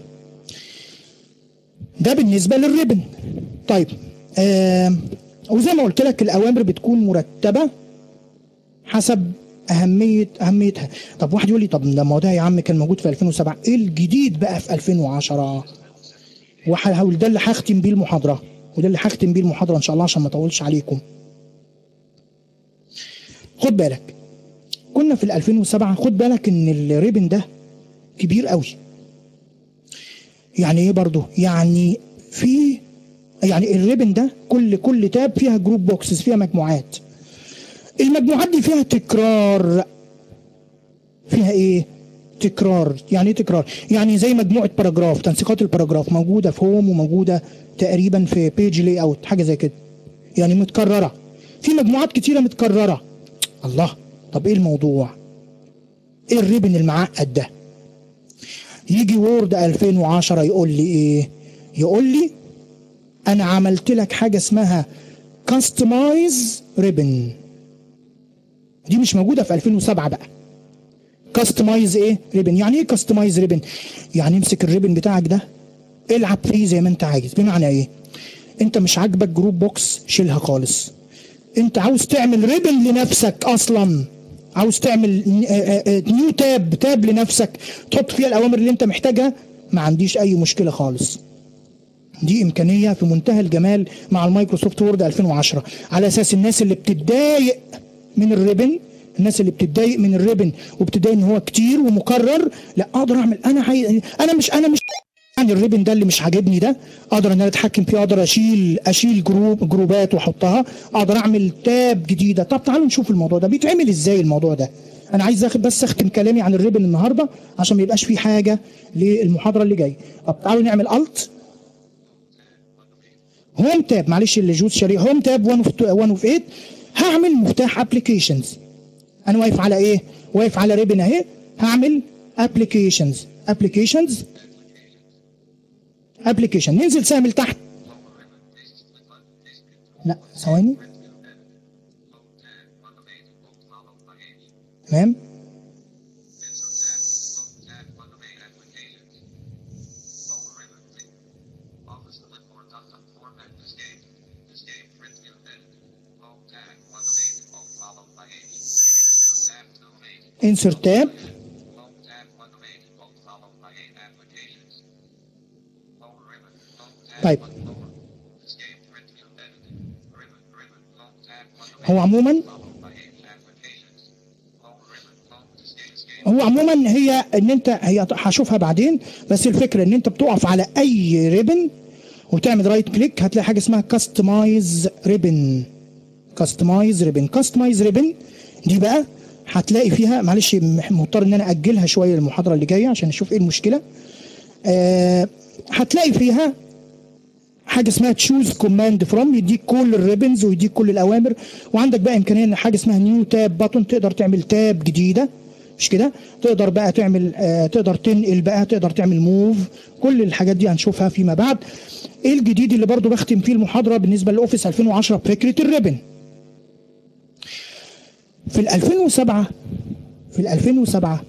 ده بالنسبة للريبن طيب آه وزي ما قلت لك الأوامر بتكون مرتبة حسب أهمية أهميتها طب واحد يقول لي طب ده ما هو ده يا عم كان موجود في 2007 إيه الجديد بقى في 2010 وهقول ده اللي هختم بيه المحاضرة وده اللي هختم بيه المحاضرة إن شاء الله عشان ما أطولش عليكم خد بالك كنا في ال 2007 خد بالك إن الريبن ده كبير قوي يعني ايه برضو يعني في يعني الريبن ده كل كل تاب فيها جروب بوكسز فيها مجموعات المجموعات دي فيها تكرار فيها ايه تكرار يعني ايه تكرار يعني زي مجموعه باراجراف تنسيقات الباراجراف موجوده في هوم وموجوده تقريبا في بيج لي اوت حاجه زي كده يعني متكرره في مجموعات كتيره متكرره الله طب ايه الموضوع ايه الريبن المعقد ده يجي وورد 2010 يقول لي ايه يقول لي انا عملت لك حاجه اسمها كاستمايز ريبن دي مش موجوده في 2007 بقى كاستمايز ايه ريبن يعني ايه كاستمايز ريبن يعني امسك الريبن بتاعك ده العب فيه زي ما انت عايز بمعنى ايه انت مش عاجبك جروب بوكس شيلها خالص انت عاوز تعمل ريبن لنفسك اصلا عاوز تعمل نيو تاب تاب لنفسك تحط فيها الاوامر اللي انت محتاجها ما عنديش اي مشكله خالص دي امكانيه في منتهى الجمال مع المايكروسوفت وورد 2010 على اساس الناس اللي بتتضايق من الريبن الناس اللي بتتضايق من الريبن وبتضايق ان هو كتير ومكرر لا اقدر اعمل انا حي... انا مش انا مش يعني الريبن ده اللي مش عاجبني ده اقدر ان انا اتحكم فيه اقدر اشيل اشيل جروب جروبات واحطها اقدر اعمل تاب جديده طب تعالوا نشوف الموضوع ده بيتعمل ازاي الموضوع ده انا عايز اخد بس اختم كلامي عن الريبن النهارده عشان ما يبقاش في حاجه للمحاضره اللي جايه طب تعالوا نعمل الت هوم تاب معلش اللي جوز شريح هوم تاب 1 اوف 1 اوف 8 هعمل مفتاح ابلكيشنز انا واقف على ايه واقف على ريبن اهي هعمل ابلكيشنز ابلكيشنز ابلكيشن ننزل سهم لتحت لا ثواني تمام insert tab طيب هو عموما هو عموما هي ان انت هي هشوفها بعدين بس الفكره ان انت بتقف على اي ريبن وتعمل رايت كليك هتلاقي حاجه اسمها كاستمايز ريبن كاستمايز ريبن كاستمايز ريبن دي بقى هتلاقي فيها معلش مضطر ان انا اجلها شويه المحاضره اللي جايه عشان اشوف ايه المشكله آه هتلاقي فيها حاجه اسمها تشوز كوماند فروم يديك كل الريبنز ويديك كل الاوامر وعندك بقى امكانيه ان حاجه اسمها نيو تاب باتون تقدر تعمل تاب جديده مش كده تقدر بقى تعمل آه تقدر تنقل بقى تقدر تعمل موف كل الحاجات دي هنشوفها فيما بعد ايه الجديد اللي برضو بختم فيه المحاضره بالنسبه لاوفيس 2010 فكره الريبن في ال 2007 في ال 2007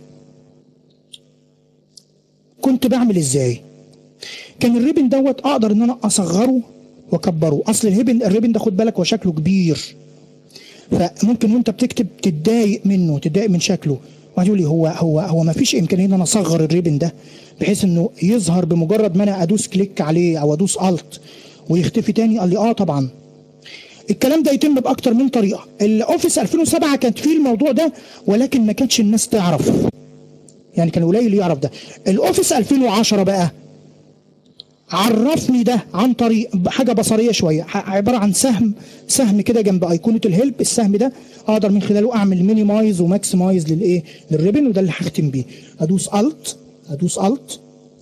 كنت بعمل ازاي؟ كان الريبن دوت اقدر ان انا اصغره واكبره اصل الريبن الريبن ده خد بالك هو شكله كبير فممكن وانت بتكتب تتضايق منه تتضايق من شكله واحد يقول لي هو هو هو ما فيش امكانيه ان انا اصغر الريبن ده بحيث انه يظهر بمجرد ما انا ادوس كليك عليه او ادوس الت ويختفي تاني قال لي اه طبعا الكلام ده يتم باكتر من طريقه الاوفيس 2007 كانت فيه الموضوع ده ولكن ما كانتش الناس تعرف يعني كان قليل يعرف ده الاوفيس 2010 بقى عرفني ده عن طريق حاجه بصريه شويه عباره عن سهم سهم كده جنب ايقونه الهيلب السهم ده اقدر من خلاله اعمل مينيمايز وماكسمايز للايه للريبن وده اللي هختم بيه ادوس الت ادوس الت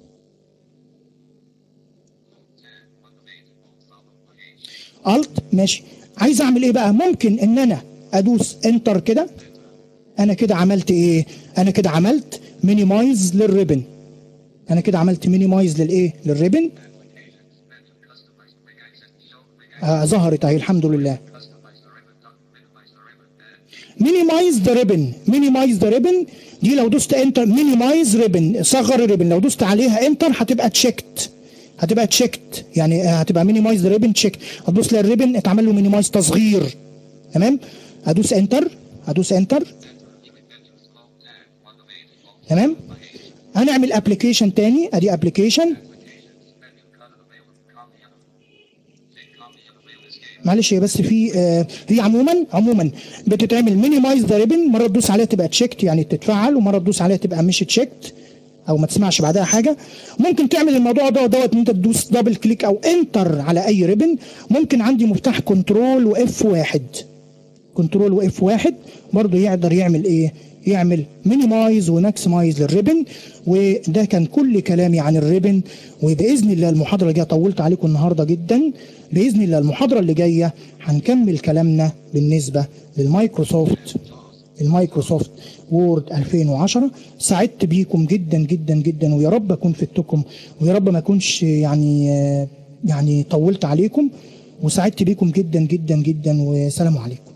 الت ماشي عايز اعمل ايه بقى ممكن ان انا ادوس انتر كده انا كده عملت ايه انا كده عملت مينيمايز للريبن انا كده عملت مينيمايز للايه للريبن آه ظهرت اهي الحمد لله مينيمايز ذا ريبن مينيمايز ذا ريبن دي لو دوست انتر مينيمايز ريبن صغر الريبن لو دوست عليها انتر هتبقى تشيكت هتبقى تشيكت يعني هتبقى مينيمايز ذا ريبن تشيك هتبص للريبن اتعمل له مينيمايز تصغير تمام ادوس انتر ادوس انتر تمام هنعمل ابلكيشن تاني ادي ابلكيشن معلش هي بس في آه هي عموما عموما بتتعمل مينيمايز ذا ريبن مره تدوس عليها تبقى تشيكت يعني تتفعل ومره تدوس عليها تبقى مش تشيكت او ما تسمعش بعدها حاجه ممكن تعمل الموضوع ده دوت ان انت تدوس دبل كليك او انتر على اي ريبن ممكن عندي مفتاح كنترول واف واحد كنترول واف واحد برضه يقدر يعمل ايه يعمل مينيمايز وماكسمايز للريبن وده كان كل كلامي عن الريبن وباذن الله المحاضره اللي جايه طولت عليكم النهارده جدا باذن الله المحاضره اللي جايه هنكمل كلامنا بالنسبه للمايكروسوفت المايكروسوفت وورد 2010 سعدت بيكم جدا جدا جدا ويا رب اكون فدتكم ويا رب ما اكونش يعني يعني طولت عليكم وسعدت بيكم جدا جدا جدا والسلام عليكم